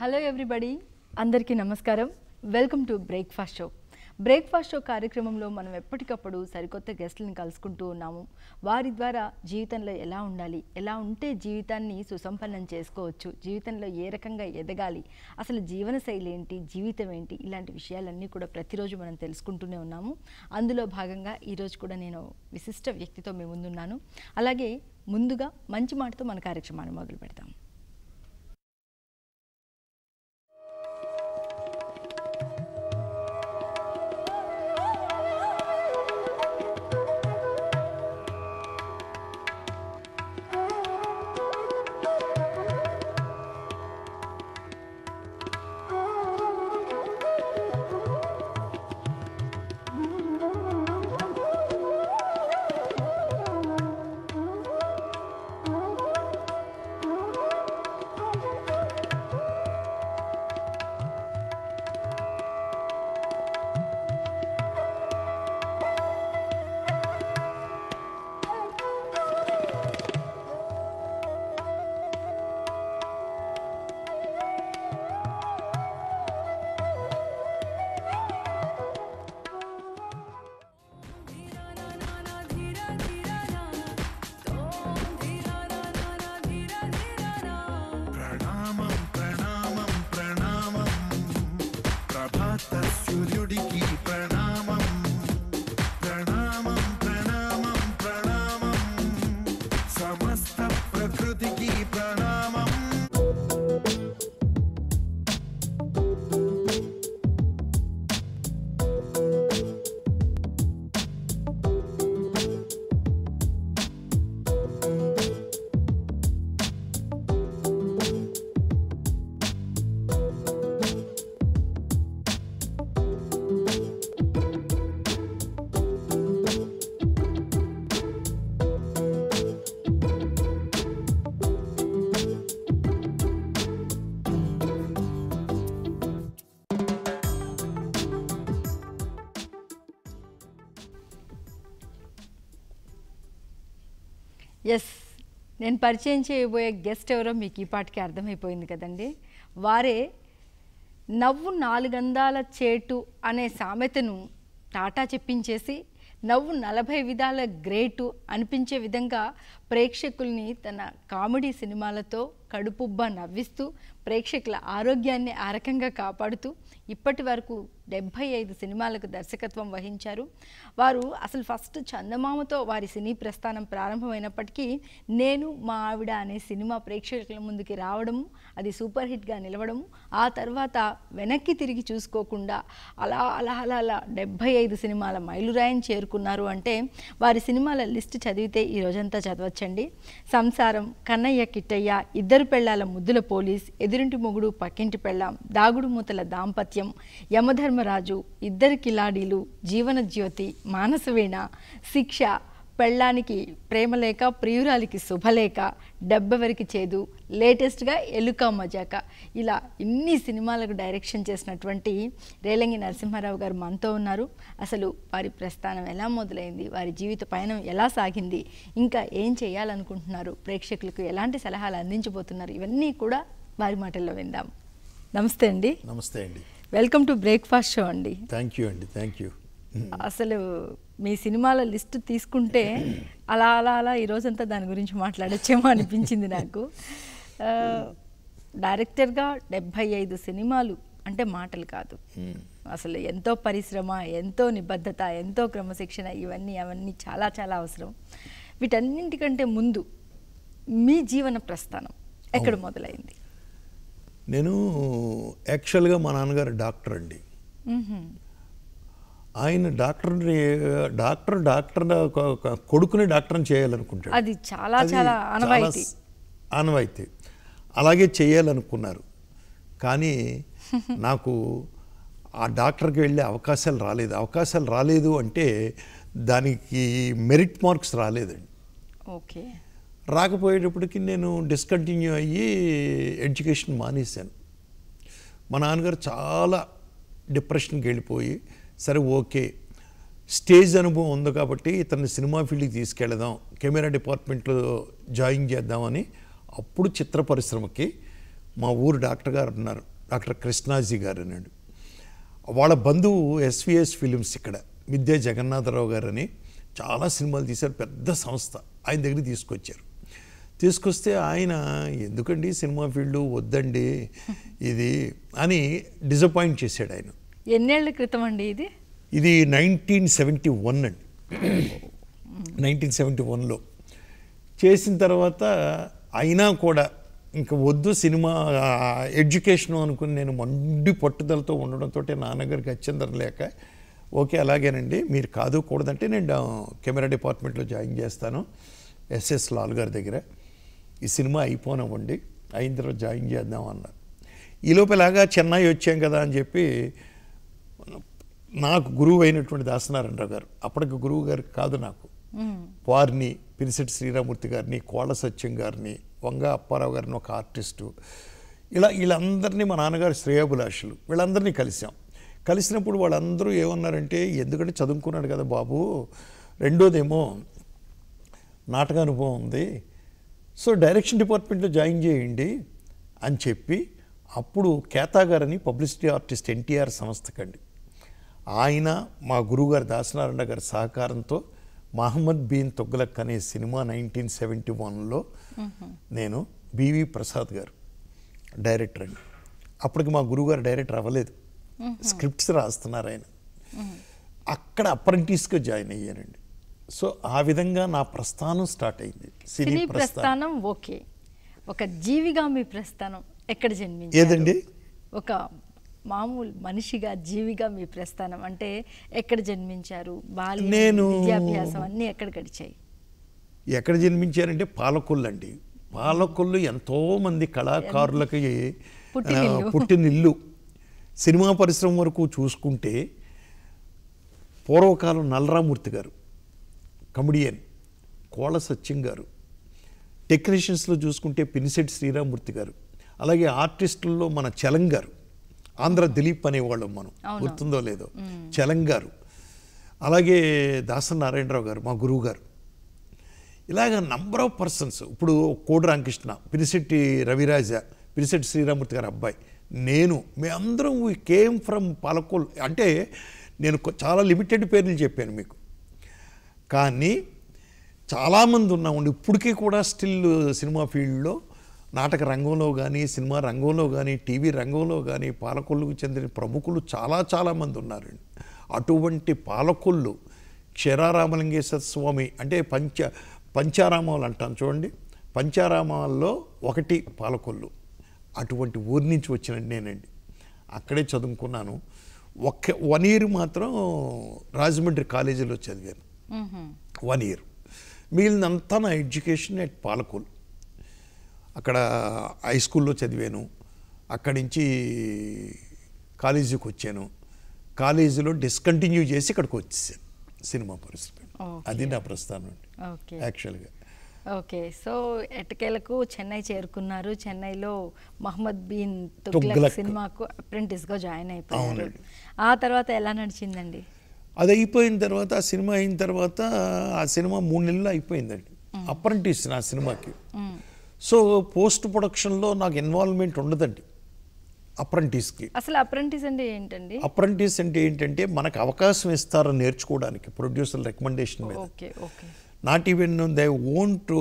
Hello everybody అందరికీ నమస్కారం welcome to breakfast show breakfast show కార్యక్రమంలో మనం ఎప్పటికప్పుడు సరికొత్త గెస్ట్లను కలుసుకుంటూ ఉన్నాము వారి ద్వారా జీవితంలో ఎలా ఉండాలి ఎలా ఉంటే జీవితాన్ని సుసంపన్నం చేసుకోవచ్చు జీవితంలో ఏ రకంగా ఎదగాలి అసలు జీవనశైలి ఏంటి జీవితం ఏంటి ఇలాంటి విషయాలన్నీ కూడా ప్రతిరోజు మనం తెలుసుకుంటూనే ఉన్నాము అందులో భాగంగా ఈరోజు కూడా నేను విశిష్ట వ్యక్తితో మీ ముందున్నాను అలాగే ముందుగా మంచి మాటతో మన కార్యక్రమాన్ని మొదలు పెడతాం ప్రణామం ప్రణామం ప్రణామం ప్రభాత సూర్యుడికి ప్రణామం ప్రణామం ప్రణామం ప్రణామం సమస్త ప్రకృతికి ప్రణామం ఎస్ నేను పరిచయం చేయబోయే గెస్ట్ ఎవరో మీకు ఈ పాటికి అర్థమైపోయింది కదండి వారే నవ్వు నాలుగందాల చేటు అనే సామెతను టాటా చెప్పించేసి నవ్వు నలభై విధాల గ్రేటు అనిపించే విధంగా ప్రేక్షకుల్ని తన కామెడీ సినిమాలతో కడుపుబ్బ నవ్విస్తూ ప్రేక్షకుల ఆరోగ్యాన్ని ఆ రకంగా కాపాడుతూ ఇప్పటి వరకు డెబ్భై ఐదు సినిమాలకు దర్శకత్వం వహించారు వారు అసలు ఫస్ట్ చందమామతో వారి సినీ ప్రస్థానం ప్రారంభమైనప్పటికీ నేను మా ఆవిడ అనే సినిమా ప్రేక్షకుల ముందుకి రావడము అది సూపర్ హిట్గా నిలవడము ఆ తర్వాత వెనక్కి తిరిగి చూసుకోకుండా అలా అలా అలా అలా డెబ్భై ఐదు సినిమాల మైలురాయిని చేరుకున్నారు అంటే వారి సినిమాల లిస్ట్ చదివితే ఈ రోజంతా చదవచ్చండి సంసారం కన్నయ్య కిట్టయ్య ఇద్దరు పెళ్ళాల ముద్దుల పోలీస్ ఎదురింటి మొగుడు పక్కింటి పెళ్ళాం దాగుడు మూతల దాంపత్యం యమధర్మరాజు ఇద్దరు కిలాడీలు జీవన జ్యోతి మానసవీణ శిక్ష పెళ్ళానికి ప్రేమలేక ప్రియురాలికి శుభలేఖ డెబ్బెవరికి చేదు లేటెస్ట్గా ఎలుక మజాక ఇలా ఇన్ని సినిమాలకు డైరెక్షన్ చేసినటువంటి రేలంగి నరసింహారావు గారు మనతో ఉన్నారు అసలు వారి ప్రస్థానం ఎలా మొదలైంది వారి జీవిత పయనం ఎలా సాగింది ఇంకా ఏం చేయాలనుకుంటున్నారు ప్రేక్షకులకు ఎలాంటి సలహాలు అందించబోతున్నారు ఇవన్నీ కూడా వారి మాటల్లో విందాం నమస్తే అండి నమస్తే అండి వెల్కమ్ టు బ్రేక్ఫాస్ట్ షో అండి థ్యాంక్ యూ అండి థ్యాంక్ యూ అసలు మీ సినిమాల లిస్ట్ తీసుకుంటే అలా అలా అలా ఈ రోజంతా దాని గురించి మాట్లాడచ్చేమో అనిపించింది నాకు ఆ, డైరెక్టర్గా డెబ్భై ఐదు సినిమాలు అంటే మాటలు కాదు అసలు ఎంతో పరిశ్రమ ఎంతో నిబద్ధత ఎంతో క్రమశిక్షణ ఇవన్నీ అవన్నీ చాలా చాలా అవసరం వీటన్నింటికంటే ముందు మీ జీవన ప్రస్థానం ఎక్కడ మొదలైంది నేను యాక్చువల్గా మా నాన్నగారు డాక్టర్ అండి మ్మ్హ్మ్. ఆయన డాక్టర్ డాక్టర్ డాక్టర్ కొడుకుని డాక్టర్ని చేయాలనుకుంటాడు అది చాలా అది చాలా ఆనవాయితీ స్- ఆనవాయితీ అలాగే చేయాలనుకున్నారు కానీ నాకు ఆ డాక్టర్కి వెళ్ళే అవకాశాలు రాలేదు అవకాశాలు రాలేదు అంటే దానికి మెరిట్ మార్క్స్ రాలేదండి ఓకే రాకపోయేటప్పటికి నేను డిస్కంటిన్యూ అయ్యి ఎడ్యుకేషన్ మానేశాను మా నాన్నగారు చాలా డిప్రెషన్కి వెళ్ళిపోయి సరే ఓకే స్టేజ్ అనుభవం ఉంది కాబట్టి ఇతన్ని సినిమా ఫీల్డ్కి తీసుకెళ్దాం కెమెరా డిపార్ట్మెంట్లో జాయిన్ చేద్దామని అప్పుడు చిత్ర పరిశ్రమకి మా ఊరు డాక్టర్ గారు ఉన్నారు డాక్టర్ కృష్ణాజీ గారు అన్నాడు వాళ్ళ బంధువు ఎస్విఎస్ ఫిలిమ్స్ ఇక్కడ మిద్దె జగన్నాథరావు గారు అని చాలా సినిమాలు తీశారు పెద్ద సంస్థ ఆయన దగ్గరికి తీసుకొచ్చారు తీసుకొస్తే ఆయన ఎందుకండి సినిమా ఫీల్డ్ వద్దండి ఇది అని డిసప్పాయింట్ చేశాడు ఆయన ఎన్నేళ్ల క్రితం అండి ఇది ఇది నైన్టీన్ సెవెంటీ వన్ అండి నైన్టీన్ సెవెంటీ వన్లో చేసిన తర్వాత అయినా కూడా ఇంకా వద్దు సినిమా ఎడ్యుకేషన్ అనుకుని నేను మండి పట్టుదలతో ఉండడంతో నాన్నగారికి అత్యంతరం లేక ఓకే అలాగేనండి మీరు కాదు కూడదంటే నేను డా- కెమెరా డిపార్ట్మెంట్లో జాయిన్ చేస్తాను ఎస్ఎస్ లాల్ గారి దగ్గర ఈ సినిమా అయిపోనివ్వండి అయిన తర్వాత జాయిన్ చేద్దాం అన్నారు ఈ లోపలాగా చెన్నై వచ్చాం కదా అని చెప్పి నాకు గురువు అయినటువంటి దాసనారాయణరావు గారు అప్పటికి గురువు గారు కాదు నాకు వారిని పిరిసెట్టి శ్రీరామూర్తి గారిని కోళ్ళ సత్యం గారిని వంగ అప్పారావు గారిని ఒక ఆర్టిస్టు ఇలా వీళ్ళందరినీ మా నాన్నగారు శ్రేయాభిలాషులు వీళ్ళందరినీ కలిసాం కలిసినప్పుడు వాళ్ళందరూ ఏమన్నారంటే ఎందుకంటే చదువుకున్నాడు కదా బాబు రెండోదేమో నాటక అనుభవం ఉంది సో డైరెక్షన్ డిపార్ట్మెంట్లో జాయిన్ చేయండి అని చెప్పి అప్పుడు కేతా గారని పబ్లిసిటీ ఆర్టిస్ట్ ఎన్టీఆర్ సంస్థకండి ఆయన మా గురువుగారు దాసనారాయణ గారి సహకారంతో మహమ్మద్ బీన్ తొగ్లక్ అనే సినిమా నైన్టీన్ సెవెంటీ వన్లో నేను బివి ప్రసాద్ గారు డైరెక్టర్ అండి అప్పటికి మా గురువుగారు డైరెక్టర్ అవ్వలేదు స్క్రిప్ట్స్ రాస్తున్నారు ఆయన అక్కడ అప్రెంటిస్గా జాయిన్ అయ్యానండి సో ఆ విధంగా నా ప్రస్థానం స్టార్ట్ అయింది సినీ ప్రస్థానం ఓకే ఒక జీవిగా మీ ప్రస్థానం ఎక్కడ జన్మించారు ఏదండి? ఒక మామూలు మనిషిగా జీవిగా మీ ప్రస్థానం అంటే ఎక్కడ జన్మించారు బాల్యం నేను- విద్యాభ్యాసం అన్నీ ఎక్కడ గడిచాయి ఎక్కడ జన్మించారంటే పాలకొల్లు అండి పాలకొల్లు ఎంతో మంది కళాకారులకి పుట్టినిల్లు. ఆ, పుట్టినిల్లు సినిమా పరిశ్రమ వరకు చూసుకుంటే పూర్వకాలం నల్లరామూర్తి గారు కమిడియన్ కోళ్ళ సత్యం గారు టెక్నీషియన్స్లో చూసుకుంటే పినిసెట్టి శ్రీరామూర్తి గారు అలాగే ఆర్టిస్టుల్లో మన చలం గారు ఆంధ్ర దిలీప్ అనేవాళ్ళం మనం అవును. గుర్తుందో లేదో చలం గారు అలాగే దాసరి నారాయణరావు గారు మా గురువు గారు ఇలాగ నంబర్ ఆఫ్ పర్సన్స్ ఇప్పుడు కోడి రామకృష్ణ పినిశెట్టి రవిరాజ పినిశెట్టి శ్రీరామూర్తి గారి అబ్బాయి నేను మేమందరం వీ కేమ్ ఫ్రమ్ పాలకోల్ అంటే నేను కొ- చాలా లిమిటెడ్ పేర్లు చెప్పాను మీకు కానీ చాలామంది ఉన్నామండి ఇప్పటికీ కూడా స్టిల్ సినిమా ఫీల్డ్లో నాటక రంగంలో కానీ సినిమా రంగంలో కానీ టీవీ రంగంలో కానీ పాలకొల్లుకు చెందిన ప్రముఖులు చాలా చాలామంది ఉన్నారండి అటువంటి పాలకొల్లు క్షీరారామలింగేశ్వర స్వామి అంటే పంచ పంచారామాలు అంటాం చూడండి పంచారామాల్లో ఒకటి పాలకొల్లు అటువంటి ఊరి నుంచి వచ్చిన నేనండి అక్కడే చదువుకున్నాను ఒక్క వన్ ఇయర్ మాత్రం రాజమండ్రి కాలేజీలో చదివాను మ్మ్హ. వన్ ఇయర్ మిగిలినంతా నా ఎడ్యుకేషన్ అట్ పాలకోల్ అక్కడ హై స్కూల్లో చదివాను అక్కడి నుంచి కాలేజీకి వచ్చాను కాలేజీలో డిస్కంటిన్యూ చేసి ఇక్కడికి వచ్చేసాను సినిమా పరిశ్రమ Okay. అది నా ప్రస్థానం అండి ఓకే యాక్చువల్గా ఓకే సో ఎట్టకేలకు చెన్నై చేరుకున్నారు చెన్నైలో మహమ్మద్ బీన్ తుగ్లక్ తుగ్లక్. సినిమాకు apprentice గా జాయిన్ అయిపోయారు అవునండి. ఆ తర్వాత ఎలా నడిచిందండి అది అయిపోయిన తర్వాత ఆ సినిమా అయిన తర్వాత ఆ సినిమా మూడు నెలలు అయిపోయిందండి అప్రెంటిస్ నా సినిమాకి సో పోస్ట్ ప్రొడక్షన్లో నాకు ఇన్వాల్వ్మెంట్ ఉండదండి అప్రెంటిస్కి అసలు అప్రెంటిస్ అంటే ఏంటండి అప్రెంటిస్ అంటే ఏంటంటే మనకు అవకాశం ఇస్తారు నేర్చుకోవడానికి ప్రొడ్యూసర్ రికమెండేషన్ మీద okay okay not even they own to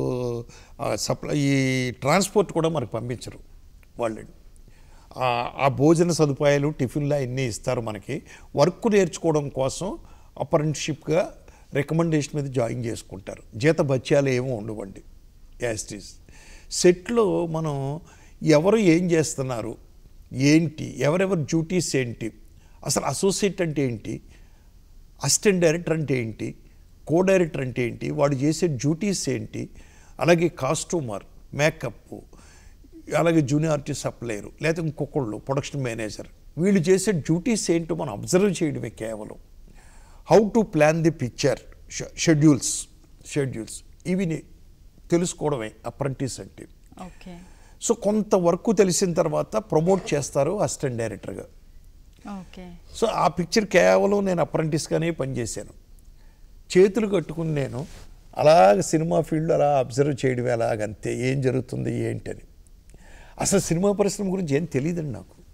supply ఈ ట్రాన్స్పోర్ట్ కూడా మనకు పంపించరు వాళ్ళు ఆ- ఆ భోజన సదుపాయాలు టిఫిన్లు అన్నీ ఇస్తారు మనకి వర్క్ నేర్చుకోవడం కోసం అప్రెంటిషిప్గా రికమెండేషన్ మీద జాయిన్ చేసుకుంటారు జీత భత్యాలు ఏమో ఉండవండి యాస్టీస్ సెట్లో మనం ఎవరు ఏం చేస్తున్నారు ఏంటి ఎవరెవరి డ్యూటీస్ ఏంటి అసలు అసోసియేట్ అంటే ఏంటి అసిస్టెంట్ డైరెక్టర్ అంటే ఏంటి కో డైరెక్టర్ అంటే ఏంటి వాడు చేసే డ్యూటీస్ ఏంటి అలాగే కాస్ట్యూమర్ మేకప్ అలాగే జూనియర్ ఆర్టిస్ట్ సప్లయర్ లేదా ఇంకొకళ్ళు ప్రొడక్షన్ మేనేజర్ వీళ్ళు చేసే డ్యూటీస్ ఏంటో మనం అబ్జర్వ్ చేయడమే కేవలం how to plan the picture schedules schedules ఇవి ని- తెలుసుకోవడమే అప్రెంటిస్ అంటే ఓకే సో కొంత వర్క్ తెలిసిన తర్వాత ప్రమోట్ చేస్తారు అసిస్టెంట్ డైరెక్టర్గా ఓకే సో ఆ పిక్చర్ కేవలం నేను అప్రెంటిస్గానే పనిచేశాను చేతులు కట్టుకుని నేను అలాగ సినిమా ఫీల్డ్ అలా అబ్జర్వ్ చేయడం అలాగంతే ఏం జరుగుతుంది ఏంటని అసలు సినిమా పరిశ్రమ గురించి ఏం తెలియదండి నాకు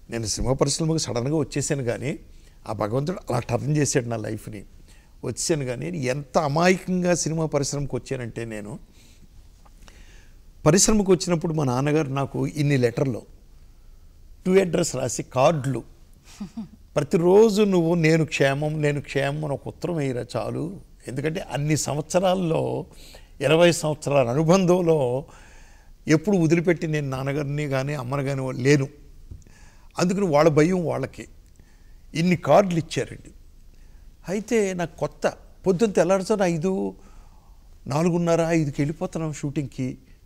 నేను సినిమా పరిశ్రమకు సడన్గా వచ్చేసాను కానీ ఆ భగవంతుడు అలా టర్న్ చేశాడు నా లైఫ్ని వచ్చాను కానీ ఎంత అమాయకంగా సినిమా పరిశ్రమకు వచ్చానంటే నేను పరిశ్రమకు వచ్చినప్పుడు మా నాన్నగారు నాకు ఇన్ని లెటర్లు టూ అడ్రస్ రాసి కార్డులు ప్రతిరోజు నువ్వు నేను క్షేమం నేను క్షేమం అని ఒక ఉత్తరం వేయరా చాలు ఎందుకంటే అన్ని సంవత్సరాల్లో ఇరవై సంవత్సరాల అనుబంధంలో ఎప్పుడు వదిలిపెట్టి నేను నాన్నగారిని కానీ అమ్మని కానీ లేను అందుకని వాళ్ళ భయం వాళ్ళకి ఇన్ని కార్డులు ఇచ్చారండి అయితే నాకు కొత్త పొద్దున్న తెల్లారుతో ఐదు నాలుగున్నర ఐదుకి వెళ్ళిపోతున్నాం షూటింగ్కి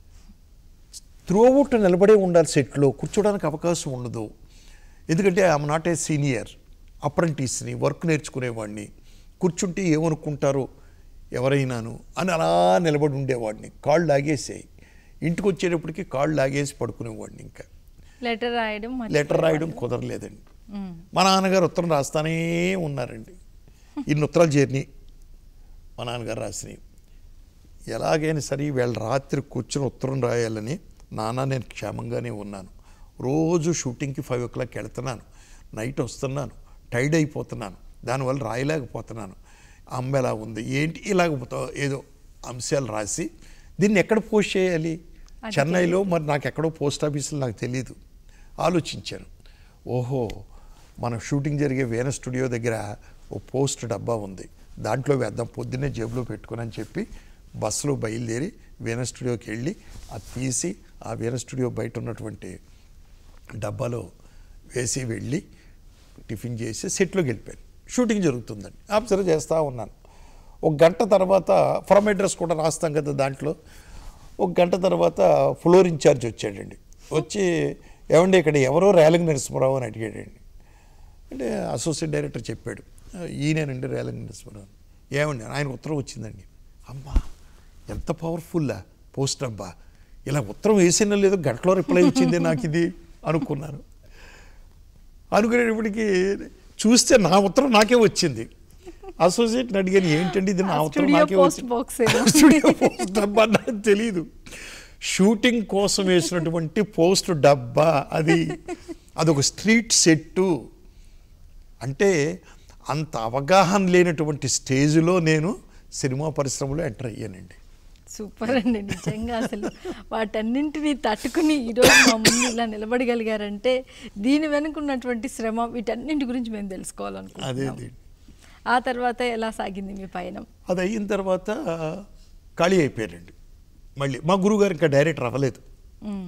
త్రూఅవుట్ నిలబడే ఉండాలి సెట్లో కూర్చోడానికి అవకాశం ఉండదు ఎందుకంటే ఐఎమ్ నాట్ ఏ సీనియర్ అప్రెంటిస్ని వర్క్ నేర్చుకునేవాడిని కూర్చుంటే ఏమనుకుంటారో ఎవరైనాను అని అలా నిలబడి ఉండేవాడిని కాళ్ళు లాగేసాయి ఇంటికి వచ్చేటప్పటికి కాళ్ళు లాగేసి పడుకునేవాడిని ఇంకా లెటర్ రాయడం లెటర్ రాయడం కుదరలేదండి మా నాన్నగారు ఉత్తరం రాస్తానే ఉన్నారండి ఇన్ని ఉత్తరాలు చేరినాయి మా నాన్నగారు రాసినాయి ఎలాగైనా సరే వీళ్ళ రాత్రి కూర్చుని ఉత్తరం రాయాలని నాన్న నేను క్షేమంగానే ఉన్నాను రోజు షూటింగ్కి ఫైవ్ ఓ క్లాక్కి వెళ్తున్నాను నైట్ వస్తున్నాను టైర్డ్ అయిపోతున్నాను దానివల్ల రాయలేకపోతున్నాను అమ్మ ఎలా ఉంది ఏంటి ఇలాగ పోతా- ఏదో అంశాలు రాసి దీన్ని ఎక్కడ పోస్ట్ చేయాలి చెన్నైలో మరి నాకు ఎక్కడో పోస్ట్ ఆఫీసులో నాకు తెలియదు ఆలోచించాను ఓహో మన షూటింగ్ జరిగే వేన స్టూడియో దగ్గర ఓ పోస్ట్ డబ్బా ఉంది దాంట్లో వేద్దాం పొద్దున్నే జేబులో పెట్టుకుని అని చెప్పి బస్సులో బయలుదేరి వీణ స్టూడియోకి వెళ్ళి అది తీసి ఆ వీణ స్టూడియో బయట ఉన్నటువంటి డబ్బాలో వేసి వెళ్ళి టిఫిన్ చేసి సెట్లోకి వెళ్ళిపోయాను షూటింగ్ జరుగుతుందండి అబ్జర్వ్ చేస్తూ ఉన్నాను ఒక గంట తర్వాత ఫ్రమ్ అడ్రస్ కూడా రాస్తాం కదా దాంట్లో ఒక గంట తర్వాత ఫ్లోర్ ఇన్ఛార్జ్ వచ్చాడండి వచ్చి ఏమండి ఇక్కడ ఎవరో రేలంగి నరసింహరావు అని అడిగాడండి అంటే అసోసియేట్ డైరెక్టర్ చెప్పాడు ఈయనేనండి రేలంగి నరసింహరావు ఏమండి ఆయన ఉత్తరం వచ్చిందండి అమ్మా ఎంత పవర్ఫుల్లా పోస్ట్ అబ్బా ఇలా ఉత్తరం వేసినా లేదో గంటలో రిప్లై వచ్చింది నాకు ఇది అనుకున్నాను అనుకునేటప్పటికి చూస్తే నా ఉత్తరం నాకే వచ్చింది అసోసియేట్ని అడిగాను ఏంటండి ఇది నా ఆ ఉత్తరం స్టూడియో నాకే పోస్ట్ వచ్చింది బాక్స్ ఏదో. స్టూడియో పోస్ట్ డబ్బా నాకు తెలియదు షూటింగ్ కోసం వేసినటువంటి పోస్ట్ డబ్బా అది అదొక స్ట్రీట్ సెట్టు అంటే అంత అవగాహన లేనటువంటి స్టేజ్లో నేను సినిమా పరిశ్రమలో ఎంటర్ అయ్యానండి సూపర్ అండి నిజంగా అసలు వాటన్నింటినీ తట్టుకుని ఈరోజు మా ముందు ఇలా నిలబడగలిగారంటే దీని వెనుక ఉన్నటువంటి శ్రమ వీటన్నింటి గురించి మేము అదే తెలుసుకోవాలనుకుంటున్నాం అదే ఆ తర్వాత ఎలా సాగింది మీ పయనం అది అయిన తర్వాత ఖాళీ అయిపోయారండి మళ్ళీ మా గురువుగారు ఇంకా డైరెక్టర్ అవ్వలేదు మ్మ్.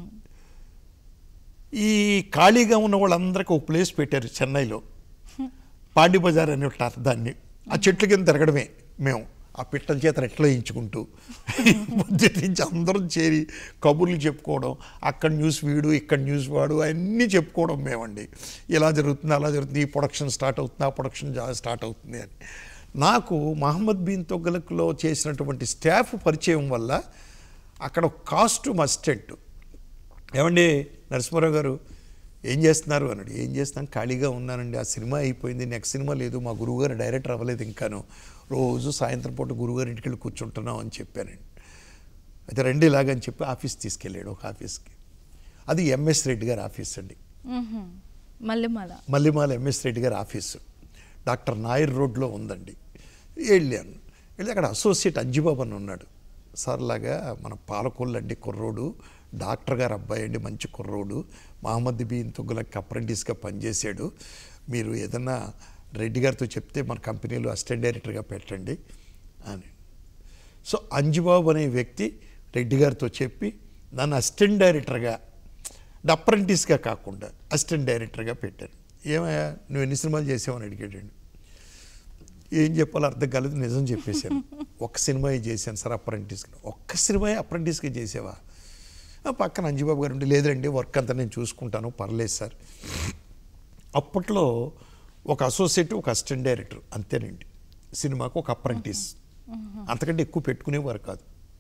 ఈ ఖాళీగా ఉన్న వాళ్ళందరికీ ఒక ప్లేస్ పెట్టారు చెన్నైలో పాండి బజార్ అని ఉంటారు దాన్ని ఆ చెట్ల కింద తిరగడమే మేము ఆ పిట్టల చేత రెట్లు వేయించుకుంటూ మధ్య నుంచి అందరం చేరి కబుర్లు చెప్పుకోవడం అక్కడ న్యూస్ వీడు ఇక్కడ న్యూస్ వాడు అన్నీ చెప్పుకోవడం మేమండి ఇలా జరుగుతుంది అలా జరుగుతుంది ఈ ప్రొడక్షన్ స్టార్ట్ అవుతుంది ఆ ప్రొడక్షన్ స్టార్ట్ అవుతుంది అని నాకు మహమ్మద్ బిన్ తొగ్గలకులో చేసినటువంటి స్టాఫ్ పరిచయం వల్ల అక్కడ కాస్ట్యూమ్ అసిస్టెంట్ ఏమండి నరసింహారావు గారు ఏం చేస్తున్నారు అన్నాడు ఏం చేస్తాను ఖాళీగా ఉన్నానండి ఆ సినిమా అయిపోయింది నెక్స్ట్ సినిమా లేదు మా గురువుగారు డైరెక్టర్ అవ్వలేదు ఇంకాను రోజు సాయంత్రం పూట గురువుగారి ఇంటికి వెళ్ళి కూర్చుంటున్నాం అని చెప్పానండి అయితే రండి ఇలాగని చెప్పి ఆఫీస్ తీసుకెళ్ళాడు ఒక ఆఫీస్కి అది ఎంఎస్ రెడ్డి గారి ఆఫీస్ అండి మ్మ్. మల్లెమాల మల్లిమాల ఎంఎస్ రెడ్డి గారి ఆఫీసు డాక్టర్ నాయర్ రోడ్లో ఉందండి వెళ్ళాను వెళ్ళి అక్కడ అసోసియేట్ అంజిబాబు అని ఉన్నాడు సార్ లాగా మన పాలకొల్లు అండి కుర్రోడు డాక్టర్ గారు అబ్బాయి అండి మంచి కుర్రోడు మహమ్మద్ బీన్ తుగ్గులకి అప్రెంటిస్గా పనిచేశాడు మీరు ఏదన్నా రెడ్డి గారితో చెప్తే మన కంపెనీలో అసిస్టెంట్ డైరెక్టర్గా పెట్టండి అని సో అంజిబాబు అనే వ్యక్తి రెడ్డి గారితో చెప్పి నన్ను అసిస్టెంట్ డైరెక్టర్గా అంటే అప్రెంటిస్గా కాకుండా అసిస్టెంట్ డైరెక్టర్గా పెట్టాను ఏమయ్యా నువ్వు ఎన్ని సినిమాలు చేసావని అడిగాడండి ఏం చెప్పాలో అర్థం కాలేదు నిజం చెప్పేశాను ఒక్క సినిమా చేశాను సార్ అప్రెంటిస్గా ఒక్క సినిమా అప్రెంటిస్గా చేసావా ఆ పక్కన అంజిబాబు గారు ఉండి లేదండి వర్క్ అంతా నేను చూసుకుంటాను పర్లేదు సార్ అప్పట్లో ఒక అసోసియేట్ ఒక అసిస్టెంట్ డైరెక్టర్ అంతేనండి సినిమాకు ఒక అప్రెంటిస్ అంతకంటే ఎక్కువ పెట్టుకునేవారు కాదు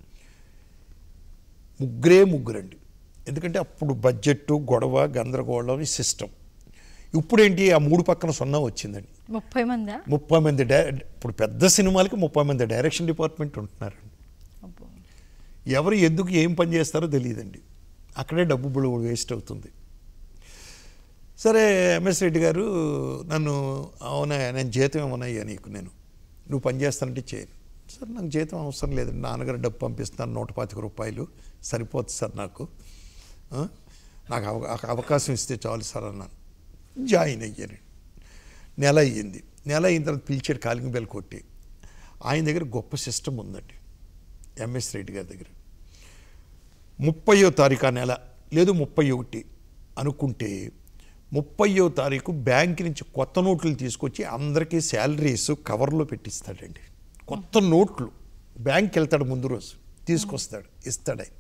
ముగ్గురే ముగ్గురండి ఎందుకంటే అప్పుడు బడ్జెట్ గొడవ గందరగోళం సిస్టమ్ ఇప్పుడేంటి ఆ మూడు పక్కన సున్నా వచ్చిందండి ముప్పై మందా ముప్పై మంది డై ఇప్పుడు పెద్ద సినిమాలకి ముప్పై మంది డైరెక్షన్ డిపార్ట్మెంట్ ఉంటున్నారండి అబ్బో. ఎవరు ఎందుకు ఏం పని చేస్తారో తెలియదండి అక్కడే డబ్బు బుడు వేస్ట్ అవుతుంది సరే ఎంఎస్ రెడ్డి గారు నన్ను అవునా నేను జీతం ఏమన్నా ఇయ్య నీకు నేను నువ్వు పని చేస్తానంటే చేయను సార్ నాకు జీతం అవసరం లేదు నాన్నగారు డబ్బు పంపిస్తాను నూట పాతిక రూపాయలు సరిపోతుంది సార్ నాకు ఆ? నాకు అవ ఒక అవకాశం ఇస్తే చాలు సార్ అన్నాను జాయిన్ అయ్యాను నెల అయ్యింది నెల అయిన తర్వాత పిలిచాడు కాలింగ్ బెల్ కొట్టి ఆయన దగ్గర గొప్ప సిస్టమ్ ఉందండి ఎంఎస్ రెడ్డి గారి దగ్గర ముప్పయో తారీఖు ఆ నెల లేదు ముప్పై ఒకటి అనుకుంటే ముప్పయో తారీఖు బ్యాంక్ నుంచి కొత్త నోట్లు తీసుకొచ్చి అందరికీ శాలరీస్ కవర్లో పెట్టిస్తాడండి కొత్త నోట్లు బ్యాంక్కి వెళ్తాడు ముందు రోజు తీసుకొస్తాడు ఇస్తాడు ఆయన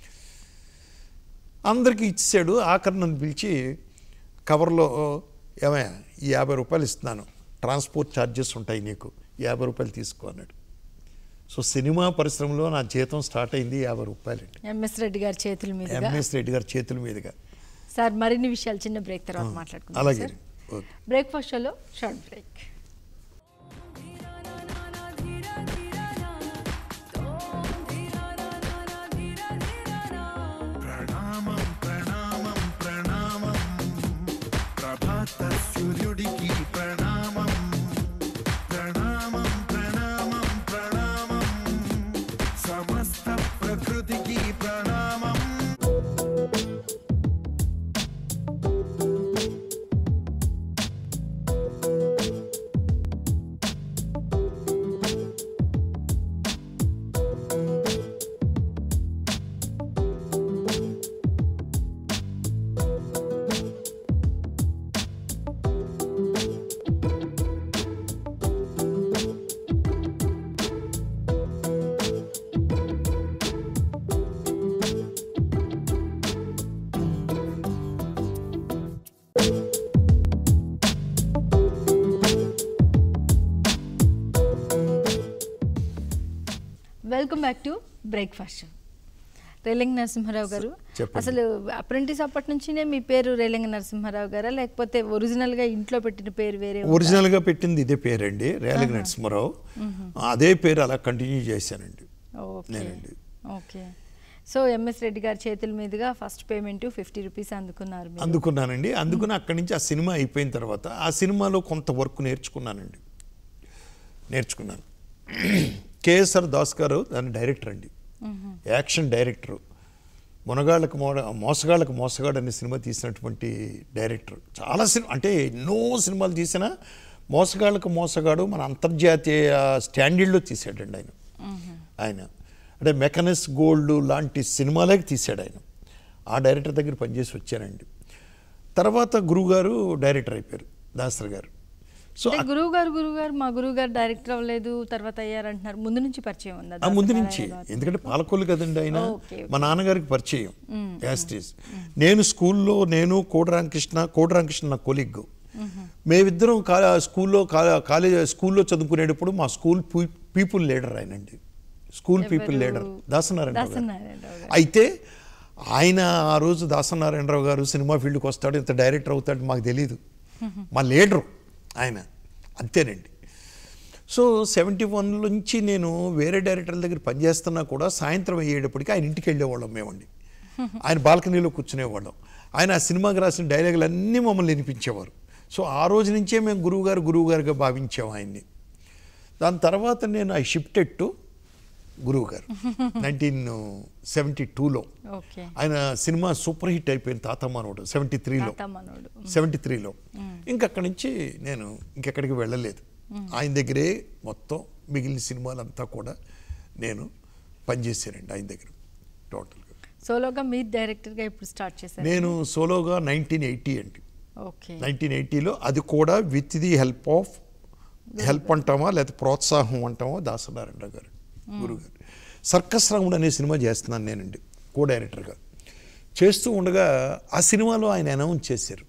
అందరికీ ఇచ్చాడు ఆఖరి నన్ను పిలిచి కవర్లో ఏమయ్యా ఈ యాభై రూపాయలు ఇస్తున్నాను ట్రాన్స్పోర్ట్ ఛార్జెస్ ఉంటాయి నీకు యాభై రూపాయలు తీసుకో అన్నాడు సో సినిమా పరిశ్రమలో నా జీతం స్టార్ట్ అయింది యాభై రూపాయలండి ఎంఎస్ రెడ్డి గారి చేతుల మీదుగా ఎంఎస్ రెడ్డి గారి చేతుల మీదుగా సార్ మరిన్ని విషయాలు చిన్న బ్రేక్ తర్వాత మాట్లాడుకుందాం అలాగే సార్ ఓకే బ్రేక్ఫాస్ట్ షోలో షార్ట్ బ్రేక్ ప్రణామం ప్రణామం ప్రణామం ప్రభాత సూర్యుడికి ప్రణామం ప్రణామం ప్రణామం ప్రణామం సమస్త ప్రకృతికి ప్రణామం welcome back to breakfast show Relangi Narasimha Rao garu చెప్పండి. అసలు అప్రెంటిస్ అప్పటి నుంచినే మీ పేరు రేలింగ నరసింహారావు గారా లేకపోతే ఒరిజినల్గా ఇంట్లో పెట్టిన పేరు వేరే ఉందా? ఒరిజినల్గా పెట్టింది ఇదే పేరండి రేలింగ నరసింహారావు అదే పేరు అలా కంటిన్యూ చేశానండి ఓకే నేనండి. ఓకే సో ఎంఎస్ రెడ్డి గారి చేతుల మీదుగా ఫస్ట్ పేమెంట్ ఫిఫ్టీ రూపీస్ అందుకున్నారు మీరు అందుకున్నానండి అందుకుని అక్కడి నుంచి ఆ సినిమా అయిపోయిన తర్వాత ఆ సినిమాలో కొంత వర్క్ నేర్చుకున్నానండి నేర్చుకున్నాను కేఎస్ఆర్ దాస్ గారు దాని డైరెక్టర్ అండి యాక్షన్ డైరెక్టర్ మునగాళ్ళకు మోడ మోసగాళ్ళకు మోసగాడు అనే సినిమా తీసినటువంటి డైరెక్టర్ చాలా సినిమా అంటే ఎన్నో సినిమాలు తీసిన మోసగాళ్ళకు మోసగాడు మన అంతర్జాతీయ స్టాండర్డ్లో తీసాడండి ఆయన ఆయన అంటే మెకనస్ గోల్డ్ లాంటి సినిమాలకి తీశాడు ఆయన ఆ డైరెక్టర్ దగ్గర పనిచేసి వచ్చానండి తర్వాత గురువుగారు డైరెక్టర్ అయిపోయారు దాసర్ గారు సో అంటే గురువు గారు గురువు గారు మా గురువు గారు డైరెక్టర్ అవ్వలేదు తర్వాత అయ్యారంటున్నారు ముందు నుంచి పరిచయం ఉందా ఆ ముందు దాసరి నుంచి నారాయణ గారు? ఎందుకంటే పాలకొల్లు కదండి ఆయన ఓకే, మా నాన్నగారికి పరిచయం యాస్టీస్ నేను స్కూల్లో నేను కోడి రామకృష్ణ కోడి రామకృష్ణ నా కొలిగ్ మేమిద్దరం కా స్కూల్లో కా- కాలేజ్ స్కూల్లో చదువుకునేటప్పుడు మా స్కూల్ పీపుల్ లీడర్ ఆయనండి స్కూల్ పీపుల్ ఎవరు? లీడర్ దాసనారాయణరావు గారు. దాసనారాయణరావు గారు. అయితే ఆయన ఆ రోజు దాసనారాయణరావు గారు సినిమా ఫీల్డ్కి వస్తాడు ఇంత డైరెక్టర్ అవుతాడు మాకు తెలియదు మా లీడరు ఆయన అంతేనండి సో సెవెంటీ వన్ నుంచి నేను వేరే డైరెక్టర్ల దగ్గర పనిచేస్తున్నా కూడా సాయంత్రం అయ్యేటప్పటికి ఆయన ఇంటికి వెళ్ళేవాళ్ళం మేమండి ఆయన బాల్కనీలో కూర్చునేవాళ్ళం ఆయన ఆ సినిమాకి రాసిన డైలాగులు అన్నీ మమ్మల్ని వినిపించేవారు సో ఆ రోజు నుంచే మేము గురువుగారు గురువుగారుగా భావించాము ఆయన్ని దాని తర్వాత నేను ఐ షిఫ్టెడ్ టు గురువు గారు నైన్టీన్ సెవెంటీ టూలో ఓకే ఆయన సినిమా సూపర్ హిట్ అయిపోయింది తాత మనోడు సెవెంటీ త్రీలో తాత మనోడు సెవెంటీ త్రీలో ఇంకక్కడి నుంచి నేను ఇంకెక్కడికి వెళ్ళలేదు ఆయన దగ్గరే మొత్తం మిగిలిన సినిమాలంతా కూడా నేను పనిచేశానండి ఆయన దగ్గర టోటల్గా సోలోగా మీరు డైరెక్టర్గా ఇప్పుడు స్టార్ట్ చేశారు నేను సోలోగా నైన్టీన్ ఎయిటీ అండి ఓకే నైన్టీన్ ఎయిటీలో అది కూడా with the help of help అంటామా లేకపోతే ప్రోత్సాహం అంటామా దాసనారాయణ గారు గురుగారు సర్కస్ రాముడు అనే సినిమా చేస్తున్నాను నేనండి కో డైరెక్టర్గా చేస్తూ ఉండగా ఆ సినిమాలో ఆయన అనౌన్స్ చేశారు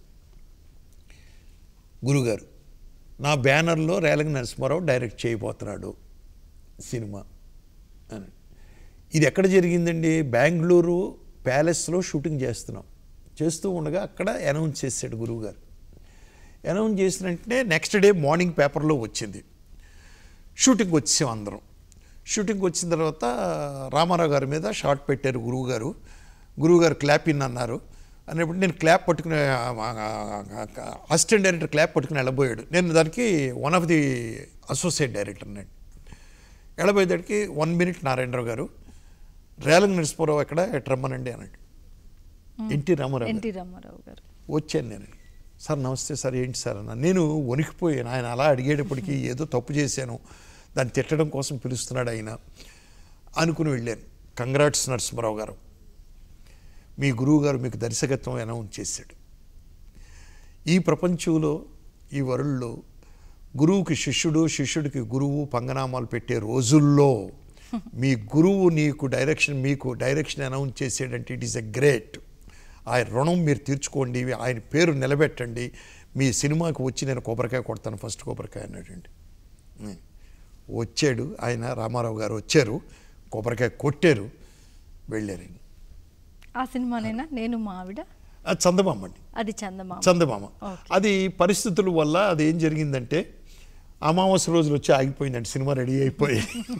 గురుగారు నా బ్యానర్లో రేలంగి నరసింహారావు డైరెక్ట్ చేయబోతున్నాడు సినిమా అని ఇది ఎక్కడ జరిగిందండి బెంగళూరు ప్యాలెస్లో షూటింగ్ చేస్తున్నాం చేస్తూ ఉండగా అక్కడ అనౌన్స్ చేశాడు గురువుగారు అనౌన్స్ చేసిన వెంటనే నెక్స్ట్ డే మార్నింగ్ పేపర్లో వచ్చింది షూటింగ్ వచ్చాం అందరం షూటింగ్ వచ్చిన తర్వాత రామారావు గారి మీద షార్ట్ పెట్టారు గురువుగారు గురువుగారు క్లాప్ ఇన్ అన్నారు అన్నప్పుడు నేను క్లాప్ పట్టుకుని అసిస్టెంట్ డైరెక్టర్ క్లాప్ పట్టుకుని వెళ్ళబోయాడు నేను దానికి one of the associate director నేను వెళ్ళబోయేదానికి వన్ మినిట్ నారాయణరావు గారు రేలంగ్ నరసింహారావు ఎక్కడ ఎట్ రమ్మనండి అన్నాడు ఎన్టీ రామారావు గారు. ఎన్టీ రామారావు గారు వచ్చాను నేను సార్ నమస్తే సార్ ఏంటి సార్ అన్న నేను వణికిపోయాను ఆయన అలా అడిగేటప్పటికి ఏదో తప్పు చేశాను దాన్ని తిట్టడం కోసం పిలుస్తున్నాడు ఆయన అనుకుని వెళ్ళాను కంగ్రాట్స్ నరసింహారావు గారు మీ గురువు గారు మీకు దర్శకత్వం అనౌన్స్ చేశాడు ఈ ప్రపంచంలో ఈ వరల్డ్లో గురువుకి శిష్యుడు శిష్యుడికి గురువు పంగనామాలు పెట్టే రోజుల్లో మీ గురువు నీకు డైరెక్షన్ మీకు డైరెక్షన్ అనౌన్స్ చేసాడంటే ఇట్ ఈస్ ఎ గ్రేట్ ఆయన రుణం మీరు తీర్చుకోండి ఆయన పేరు నిలబెట్టండి మీ సినిమాకి వచ్చి నేను కొబ్బరికాయ కొడతాను ఫస్ట్ కొబ్బరికాయ అన్నాడండి ఉం. వచ్చాడు ఆయన రామారావు గారు వచ్చారు కొబ్బరికాయ కొట్టారు వెళ్ళారండి ఆ సినిమానేనా నేను మా ఆవిడ అది చందమామ అండి అది చందమామ చందమామ ఓకే. అది పరిస్థితుల వల్ల అది ఏం జరిగిందంటే అమావాస్య రోజులు వచ్చి ఆగిపోయిందండి సినిమా రెడీ అయిపోయి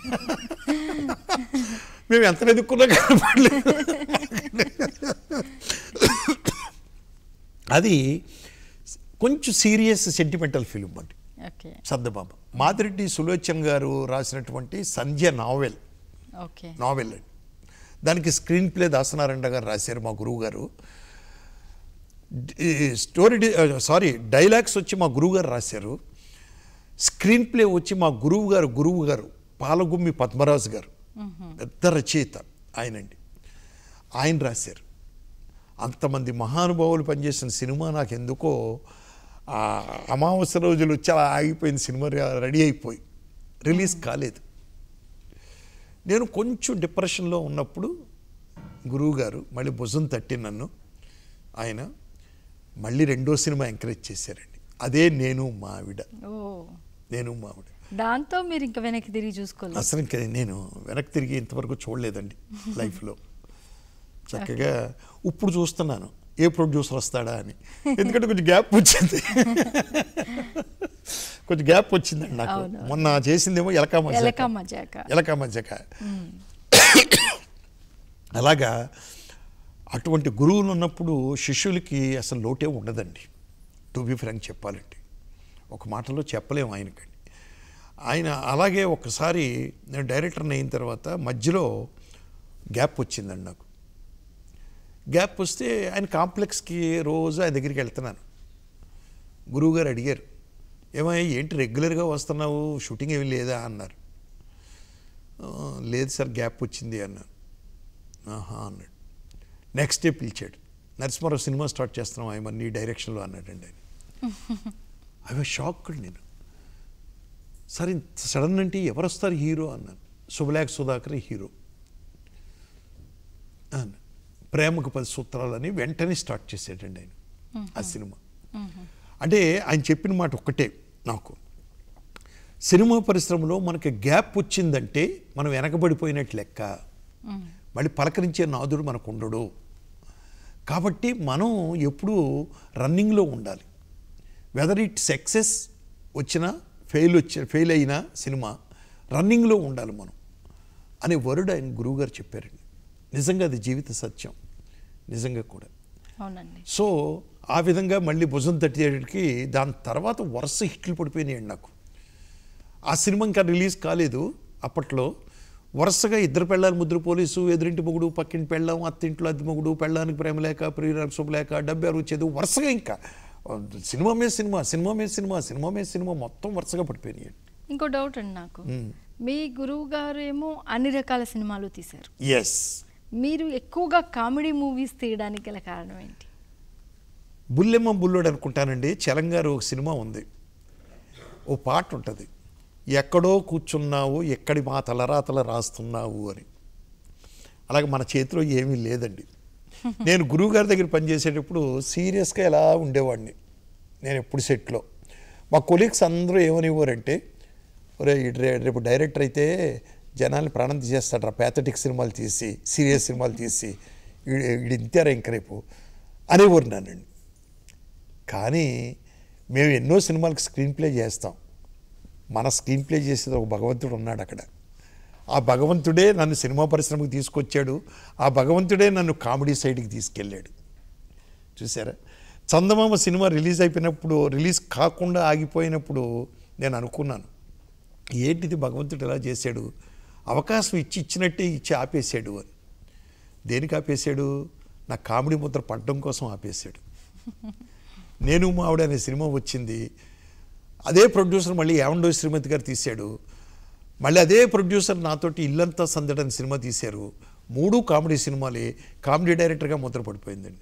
మేము ఎంత వెతుక్కున్నా కనపడలేదు అది కొంచెం సీరియస్ సెంటిమెంటల్ ఫిలిం అండి ఓకే చందమామ మాదిరెడ్డి సులోచన్ గారు రాసినటువంటి సంధ్య నావెల్ ఓకే నావెల్ అండి దానికి స్క్రీన్ ప్లే దాసనారాయణ గారు రాశారు మా గురువు గారు ఈ స్టోరీ డి- సారీ డైలాగ్స్ వచ్చి మా గురువు గారు రాశారు స్క్రీన్ ప్లే వచ్చి మా గురువు గారు గురువు గారు పాలగుమ్మి పద్మరాజు గారు పెద్ద రచయిత ఆయనండి ఆయన రాశారు అంతమంది మహానుభావులు పనిచేసిన సినిమా నాకు ఎందుకో ఆ అమావాస్య రోజులు వచ్చి అలా ఆగిపోయింది సినిమా రెడీ అయిపోయి రిలీజ్ కాలేదు నేను కొంచెం డిప్రెషన్లో ఉన్నప్పుడు గురువుగారు మళ్ళీ భుజం తట్టి నన్ను ఆయన మళ్ళీ రెండో సినిమా ఎంకరేజ్ చేశారండి అదే నేను మా ఆవిడ ఓ నేను మా ఆవిడ దాంతో మీరు ఇంకా వెనక్కి తిరిగి చూసుకోలేదు అసలు ఇంకా నేను వెనక్కి తిరిగి ఇంతవరకు చూడలేదండి లైఫ్లో చక్కగా ఇప్పుడు చూస్తున్నాను ఏ ప్రొడ్యూసర్ వస్తాడా అని ఎందుకంటే కొంచెం గ్యాప్ వచ్చింది కొంచెం గ్యాప్ వచ్చిందండి నాకు అవును. మొన్న చేసిందేమో ఎలకా మజాక. ఎలక మజాక ఎలక మజ్జక అలాగా అటువంటి గురువులు ఉన్నప్పుడు శిష్యులకి అసలు లోటే ఉండదండి టు బి ఫ్రాంక్ చెప్పాలంటే ఒక మాటలో చెప్పలేము ఆయనకండి ఆయన అలాగే ఒకసారి నేను డైరెక్టర్ని అయిన తర్వాత మధ్యలో గ్యాప్ వచ్చిందండి నాకు గ్యాప్ వస్తే ఆయన కాంప్లెక్స్కి రోజు ఆయన దగ్గరికి వెళ్తున్నాను గురువుగారు అడిగారు ఏమయ్య ఏంటి రెగ్యులర్గా వస్తున్నావు షూటింగ్ ఏమీ లేదా అన్నారు "ఆ, లేదు సార్ గ్యాప్ వచ్చింది అన్నాను ఆహా అన్నాడు నెక్స్ట్ డే పిలిచాడు నరసింహారావు సినిమా స్టార్ట్ చేస్తున్నాం ఆయన నీ డైరెక్షన్లో అన్నాడండి ఆయన ఐ వాజ్ షాక్డ్ నేను సార్ ఇంత సడన్ అంటే ఎవరు వస్తారు హీరో అన్నాను శుభలేఖ సుధాకర్ హీరో అన్నాను ప్రేమకు పది సూత్రాలని వెంటనే స్టార్ట్ చేసాడండి ఆయన ఆ సినిమా అంటే ఆయన చెప్పిన మాట ఒక్కటే నాకు సినిమా పరిశ్రమలో మనకి గ్యాప్ వచ్చిందంటే మనం వెనకబడిపోయినట్టు లెక్క మళ్ళీ పలకరించే నాదుడు మనకు ఉండడు కాబట్టి మనం ఎప్పుడూ రన్నింగ్లో ఉండాలి వెదర్ ఇట్ సక్సెస్ వచ్చినా ఫెయిల్ వచ్చి ఫెయిల్ అయినా సినిమా రన్నింగ్లో ఉండాలి మనం అనే వరుడు ఆయన గురువుగారు చెప్పారండి నిజంగా అది జీవిత సత్యం నిజంగా కూడా అవునండి సో ఆ విధంగా మళ్ళీ భుజం తట్టేటికి దాని తర్వాత వరుస హిట్లు పడిపోయినాయండి నాకు ఆ సినిమా ఇంకా రిలీజ్ కాలేదు అప్పట్లో వరుసగా ఇద్దరు పెళ్ళాలి ముద్ర పోలీసు ఎదురింటి మొగుడు పక్కింటి పెళ్ళాం అత్తింట్లో అద్దె మొగుడు పెళ్ళానికి ప్రేమ లేక ప్రియురాలకు శుభ లేక డబ్బు అరుచేది వరుసగా ఇంకా సినిమా మీద సినిమా సినిమా మీద సినిమా సినిమా మీద సినిమా మొత్తం వరుసగా పడిపోయినాయి ఇంకో డౌట్ అండి నాకు మీ గురువు గారు ఏమో అన్ని రకాల సినిమాలు తీశారు ఎస్ మీరు ఎక్కువగా కామెడీ మూవీస్ తీయడానికి గల కారణం ఏంటి బుల్లెమ్మ బుల్లోడు అనుకుంటానండి చలంగారు ఒక సినిమా ఉంది ఓ పాట ఉంటుంది ఎక్కడో కూర్చున్నావు ఎక్కడి మా తలరాతల రాస్తున్నావు అని అలాగే మన చేతిలో ఏమీ లేదండి నేను గురువుగారి దగ్గర పనిచేసేటప్పుడు సీరియస్గా ఎలా ఉండేవాడిని నేను ఎప్పుడు సెట్లో మా కొలీగ్స్ అందరూ ఏమనివ్వరంటే ఒరే ఈడు రే- రేపు డైరెక్టర్ అయితే జనాల్ని ప్రాణం తీసేస్తాడు రా ప్యాథటిక్ సినిమాలు తీసి సీరియస్ సినిమాలు తీసి వీడు ఇంతారా ఇంక రేపు అనేవారు నన్నండి కానీ మేము ఎన్నో సినిమాలకు స్క్రీన్ ప్లే చేస్తాం మన స్క్రీన్ ప్లే చేసేది ఒక భగవంతుడు ఉన్నాడు అక్కడ ఆ భగవంతుడే నన్ను సినిమా పరిశ్రమకు తీసుకొచ్చాడు ఆ భగవంతుడే నన్ను కామెడీ సైడ్కి తీసుకెళ్ళాడు చూసారా చందమామ సినిమా రిలీజ్ అయిపోయినప్పుడు రిలీజ్ కాకుండా ఆగిపోయినప్పుడు నేను అనుకున్నాను ఏంటిది భగవంతుడు ఎలా చేశాడు అవకాశం ఇచ్చి ఇచ్చినట్టే ఇచ్చి ఆపేశాడు అని దేనికి ఆపేశాడు నా కామెడీ ముద్ర పడడం కోసం ఆపేశాడు నేను మావిడ అనే సినిమా వచ్చింది అదే ప్రొడ్యూసర్ మళ్ళీ ఏమండో శ్రీమతి గారు తీశాడు మళ్ళీ అదే ప్రొడ్యూసర్ నాతోటి ఇల్లంతా సందడని సినిమా తీశారు మూడు కామెడీ సినిమాలే కామెడీ డైరెక్టర్గా ముద్ర పడిపోయిందండి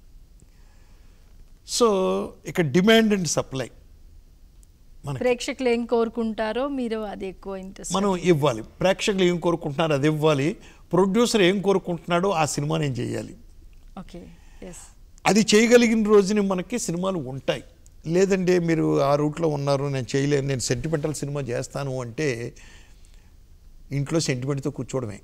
సో ఇక డిమాండ్ అండ్ సప్లై మనకి ప్రేక్షకులు ఏం కోరుకుంటారో మీరు అది ఎక్కువ ఇంట్రెస్ట్ మనం ఇవ్వాలి ప్రేక్షకులు ఏం కోరుకుంటున్నారో అది ఇవ్వాలి ప్రొడ్యూసర్ ఏం కోరుకుంటున్నాడో ఆ సినిమా నేను చేయాలి ఓకే ఎస్ అది చేయగలిగిన రోజుని మనకి సినిమాలు ఉంటాయి లేదంటే మీరు ఆ రూట్లో ఉన్నారు నేను చేయలేను నేను సెంటిమెంటల్ సినిమా చేస్తాను అంటే ఇంట్లో సెంటిమెంట్తో కూర్చోవడమే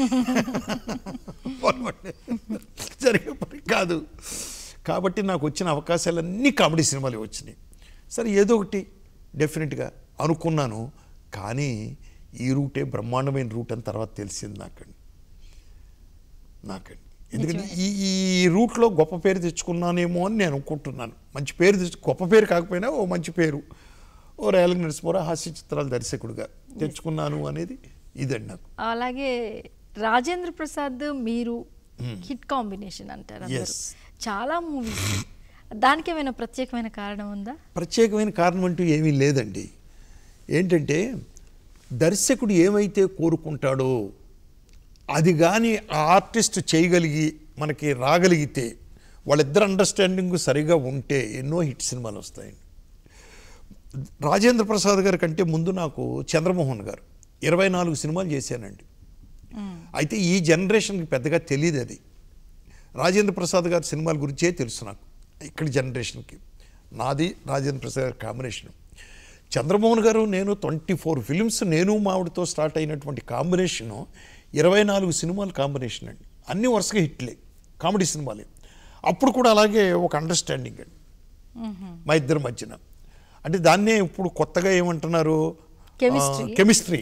జరిగే పని కాదు కాబట్టి నాకు వచ్చిన అవకాశాలన్నీ కామెడీ సినిమాలు వచ్చినాయి సరే ఏదో ఒకటి డెఫినెట్గా అనుకున్నాను కానీ ఈ రూటే బ్రహ్మాండమైన రూట్ అని తర్వాత తెలిసింది నాకండి నాకండి ఎందుకంటే ఈ ఈ రూట్లో గొప్ప పేరు తెచ్చుకున్నానేమో అని నేను అనుకుంటున్నాను మంచి పేరు తెచ్చు గొప్ప పేరు కాకపోయినా ఓ మంచి పేరు ఓ రేలంగి నరసింహరావు హాస్య చిత్రాల దర్శకుడిగా తెచ్చుకున్నాను అనేది ఇదండి నాకు అలాగే రాజేంద్ర ప్రసాద్ మీరు హిట్ కాంబినేషన్ అంటారు అందరూ. Yes. చాలా మూవీస్ దానికి ఏమైనా ప్రత్యేకమైన కారణం ఉందా ప్రత్యేకమైన కారణం అంటూ ఏమీ లేదండి ఏంటంటే దర్శకుడు ఏమైతే కోరుకుంటాడో అది కానీ ఆ ఆర్టిస్ట్ చేయగలిగి మనకి రాగలిగితే వాళ్ళిద్దరు అండర్స్టాండింగ్ సరిగా ఉంటే ఎన్నో హిట్ సినిమాలు వస్తాయండి రాజేంద్ర ప్రసాద్ గారి కంటే ముందు నాకు చంద్రమోహన్ గారు ఇరవై నాలుగు సినిమాలు చేశానండి అయితే ఈ జనరేషన్కి పెద్దగా తెలియదు అది రాజేంద్ర ప్రసాద్ గారి సినిమాల గురించే తెలుసు నాకు ఇక్కడి జనరేషన్కి నాది రాజేంద్ర ప్రసాద్ గారి కాంబినేషన్ చంద్రమోహన్ గారు నేను ట్వంటీ ఫోర్ ఫిలిమ్స్ నేను మావిడితో స్టార్ట్ అయినటువంటి కాంబినేషను ఇరవై నాలుగు సినిమాలు కాంబినేషన్ అండి అన్ని వరుసగా హిట్లే కామెడీ సినిమాలే అప్పుడు కూడా అలాగే ఒక అండర్స్టాండింగ్ అండి మా ఇద్దరి మధ్యన అంటే దాన్నే ఇప్పుడు కొత్తగా ఏమంటున్నారు Chemistry. కెమిస్ట్రీ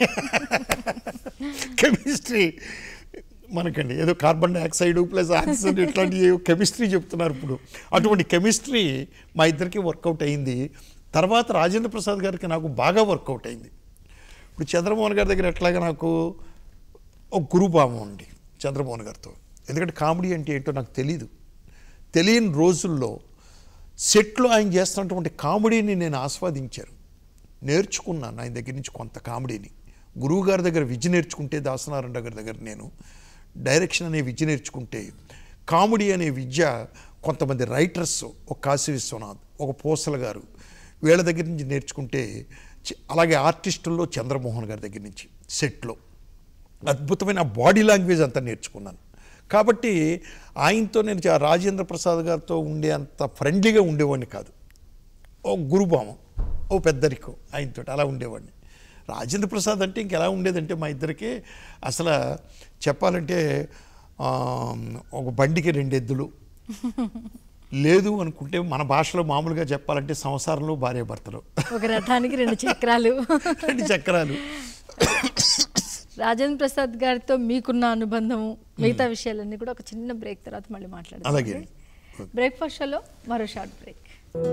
కెమిస్ట్రీ మనకండి ఏదో కార్బన్ డైఆక్సైడ్ ప్లస్ ఆక్సిజన్ ఇట్లాంటి కెమిస్ట్రీ చెప్తున్నారు ఇప్పుడు అటువంటి కెమిస్ట్రీ మా ఇద్దరికి వర్కౌట్ అయింది తర్వాత రాజేంద్ర ప్రసాద్ గారికి నాకు బాగా వర్కౌట్ అయింది ఇప్పుడు చంద్రమోహన్ గారి దగ్గర ఎట్లాగా నాకు ఒక గురుభావం అండి చంద్రమోహన్ గారితో ఎందుకంటే కామెడీ అంటే ఏంటో నాకు తెలీదు తెలియని రోజుల్లో సెట్లో ఆయన చేస్తున్నటువంటి కామెడీని నేను ఆస్వాదించాను నేర్చుకున్నాను ఆయన దగ్గర నుంచి కొంత కామెడీని గురువు గారి దగ్గర విద్య నేర్చుకుంటే దాసనారాయణ గారి దగ్గర నేను డైరెక్షన్ అనే విద్య నేర్చుకుంటే కామెడీ అనే విద్య కొంతమంది రైటర్స్ ఒక కాశీ విశ్వనాథ్ ఒక పోసల గారు వీళ్ళ దగ్గర నుంచి నేర్చుకుంటే చి- అలాగే ఆర్టిస్టుల్లో చంద్రమోహన్ గారి దగ్గర నుంచి సెట్లో అద్భుతమైన బాడీ లాంగ్వేజ్ అంతా నేర్చుకున్నాను కాబట్టి ఆయనతో నేను చా- రాజేంద్ర ప్రసాద్ గారితో ఉండే అంత ఫ్రెండ్లీగా ఉండేవాడిని కాదు ఓ గురుభావం ఓ పెద్దరికం ఆయనతో అలా ఉండేవాడిని రాజేంద్ర ప్రసాద్ అంటే ఇంకెలా ఉండేదంటే మా ఇద్దరికి అసలు చెప్పాలంటే ఆ, ఒక బండికి రెండు ఎద్దులు లేదు అనుకుంటే మన భాషలో మామూలుగా చెప్పాలంటే సంసారంలో భార్యాభర్తలు ఒక రథానికి రెండు చక్రాలు రెండు చక్రాలు రాజేంద్ర ప్రసాద్ గారితో మీకున్న అనుబంధము మిగతా విషయాలన్నీ కూడా ఒక చిన్న బ్రేక్ తర్వాత మళ్ళీ మాట్లాడదాం అలాగే. బ్రేక్ఫాస్ట్ షోలో మరో short break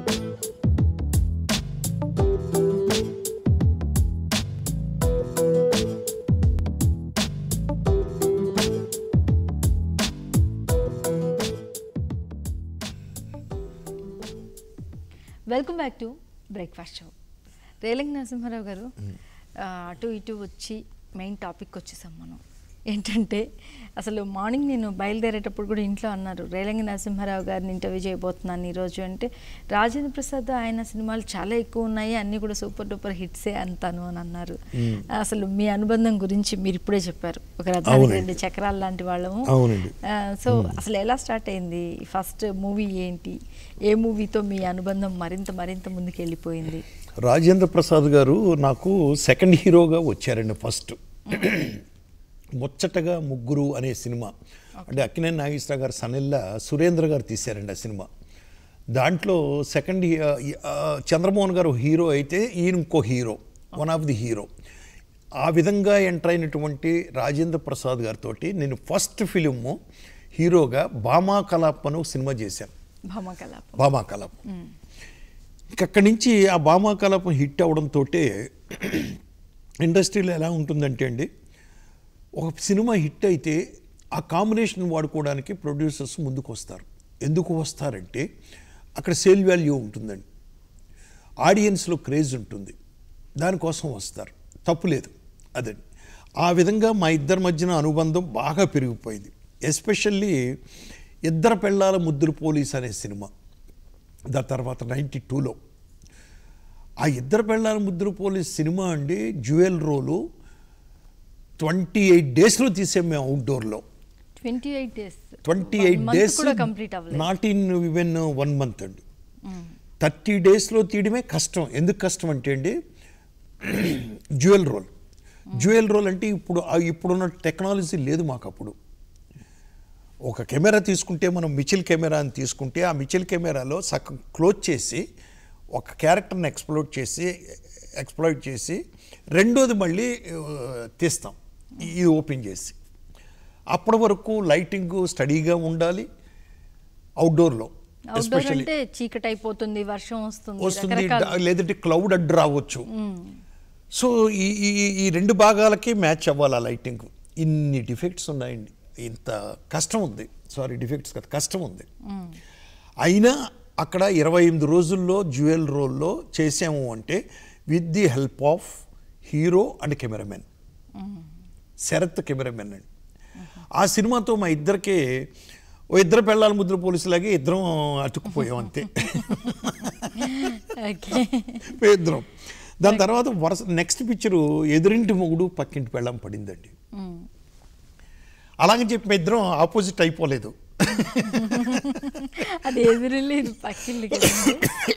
welcome back to breakfast show Relangi Narasimha Rao garu ఆ, అటు ఇటు వచ్చి మెయిన్ టాపిక్ వచ్చేసాం మనం ఏంటంటే అసలు మార్నింగ్ నేను బయలుదేరేటప్పుడు కూడా ఇంట్లో అన్నారు రేలంగి నరసింహారావు గారిని ఇంటర్వ్యూ చేయబోతున్నాను ఈరోజు అంటే రాజేంద్ర ప్రసాద్ ఆయన సినిమాలు చాలా ఎక్కువ ఉన్నాయి అన్నీ కూడా సూపర్ డూపర్ హిట్సే అంతాను అని అన్నారు అసలు మీ అనుబంధం గురించి మీరు ఇప్పుడే చెప్పారు ఒక రథానికి అవునండి. రెండు చక్రాలు లాంటి వాళ్ళము అవునండి. ఆ, సో అసలు ఎలా స్టార్ట్ అయింది ఫస్ట్ మూవీ ఏంటి ఏ మూవీతో మీ అనుబంధం మరింత మరింత ముందుకు వెళ్ళిపోయింది రాజేంద్ర ప్రసాద్ గారు నాకు సెకండ్ హీరోగా వచ్చారండి ఫస్ట్ ముచ్చటగా ముగ్గురు అనే సినిమా అంటే అక్కినేని నాగేశ్వరరావు గారు సనెల్ల సురేంద్ర గారు తీశారండి ఆ సినిమా దాంట్లో సెకండ్ హీ- ఆ, చంద్రమోహన్ గారు హీరో అయితే ఈయన ఇంకో hero one of the hero ఆ విధంగా ఎంటర్ అయినటువంటి రాజేంద్ర ప్రసాద్ గారితో నేను ఫస్ట్ ఫిలిము హీరోగా భామా కలాప్ అని ఒక సినిమా చేశాను భామ కలాపం భామా కలాపం ఇంకక్కడి నుంచి ఆ భామా కలాపం హిట్ అవడంతో ఇండస్ట్రీలో ఎలా ఉంటుందంటే అండి ఒక సినిమా హిట్ అయితే ఆ కాంబినేషన్ వాడుకోవడానికి ప్రొడ్యూసర్స్ ముందుకు వస్తారు ఎందుకు వస్తారంటే అక్కడ సేల్ వాల్యూ ఉంటుందండి ఆడియన్స్లో క్రేజ్ ఉంటుంది దానికోసం వస్తారు తప్పు లేదు అదండి ఆ విధంగా మా ఇద్దరి మధ్యన అనుబంధం బాగా పెరిగిపోయింది ఎస్పెషల్లీ ఇద్దరు పెళ్ళాల ముద్దురు పోలీస్ అనే సినిమా దాని తర్వాత నైంటీ టూలో ఆ ఇద్దరు పెళ్ళాల ముద్దురు పోలీస్ సినిమా అండి జ్యువెల్ రోలు ట్వంటీ ఎయిట్ డేస్లో తీసాం మేము అవుట్డోర్లో twenty eight days twenty eight days కూడా కంప్లీట్ అవ్వలేదు not in even one month అండి థర్టీ డేస్లో తీయడమే కష్టం ఎందుకు కష్టం అంటే అండి జ్యువెల్ రోల్ జ్యువెల్ రోల్ అంటే ఇప్పుడు ఆ ఇప్పుడున్న టెక్నాలజీ లేదు మాకు అప్పుడు ఒక కెమెరా తీసుకుంటే మనం మిచిల్ కెమెరా అని తీసుకుంటే ఆ మిచిల్ కెమెరాలో సగం క్లోజ్ చేసి ఒక క్యారెక్టర్ని ఎక్స్ప్లోర్ చేసి ఎక్స్ప్లోర్ చేసి రెండోది మళ్ళీ ఆ, తీస్తాం ఇది ఓపెన్ చేసి అప్పటి వరకు లైటింగ్ స్టడీగా ఉండాలి అవుట్డోర్లో అవుట్డోర్ అంటే చీకటి అయిపోతుంది వర్షం వస్తుంది వస్తుంది రకరకాల డ- లేదంటే క్లౌడ్ అడ్డు రావచ్చు సో ఈ ఈ ఈ రెండు భాగాలకి మ్యాచ్ అవ్వాలి ఆ లైటింగ్ ఇన్ని డిఫెక్ట్స్ ఉన్నాయండి ఇంత కష్టం ఉంది సారీ డిఫెక్ట్స్ కదా కష్టం ఉంది అయినా అక్కడ ఇరవై ఎనిమిది రోజుల్లో జ్యువెల్ రోల్లో చేసాము అంటే with the help of hero and cameraman Sarath cameraman అండి ఆ సినిమాతో మా ఇద్దరికి ఓ ఇద్దరు పెళ్ళాల ముద్ర పోలీసులాగే ఇద్దరం అతుక్కుపోయాం అంతే ఓకే ఇద్దరం దాని తర్వాత వరుస నెక్స్ట్ పిక్చరు ఎదురింటి మొగుడు పక్కింటి పెళ్ళం పడిందండి అలాగని చెప్పి మా ఇద్దరం ఆపోజిట్ అయిపోలేదు అది ఎదురుల్లి ఇది పక్కిల్లు కదండి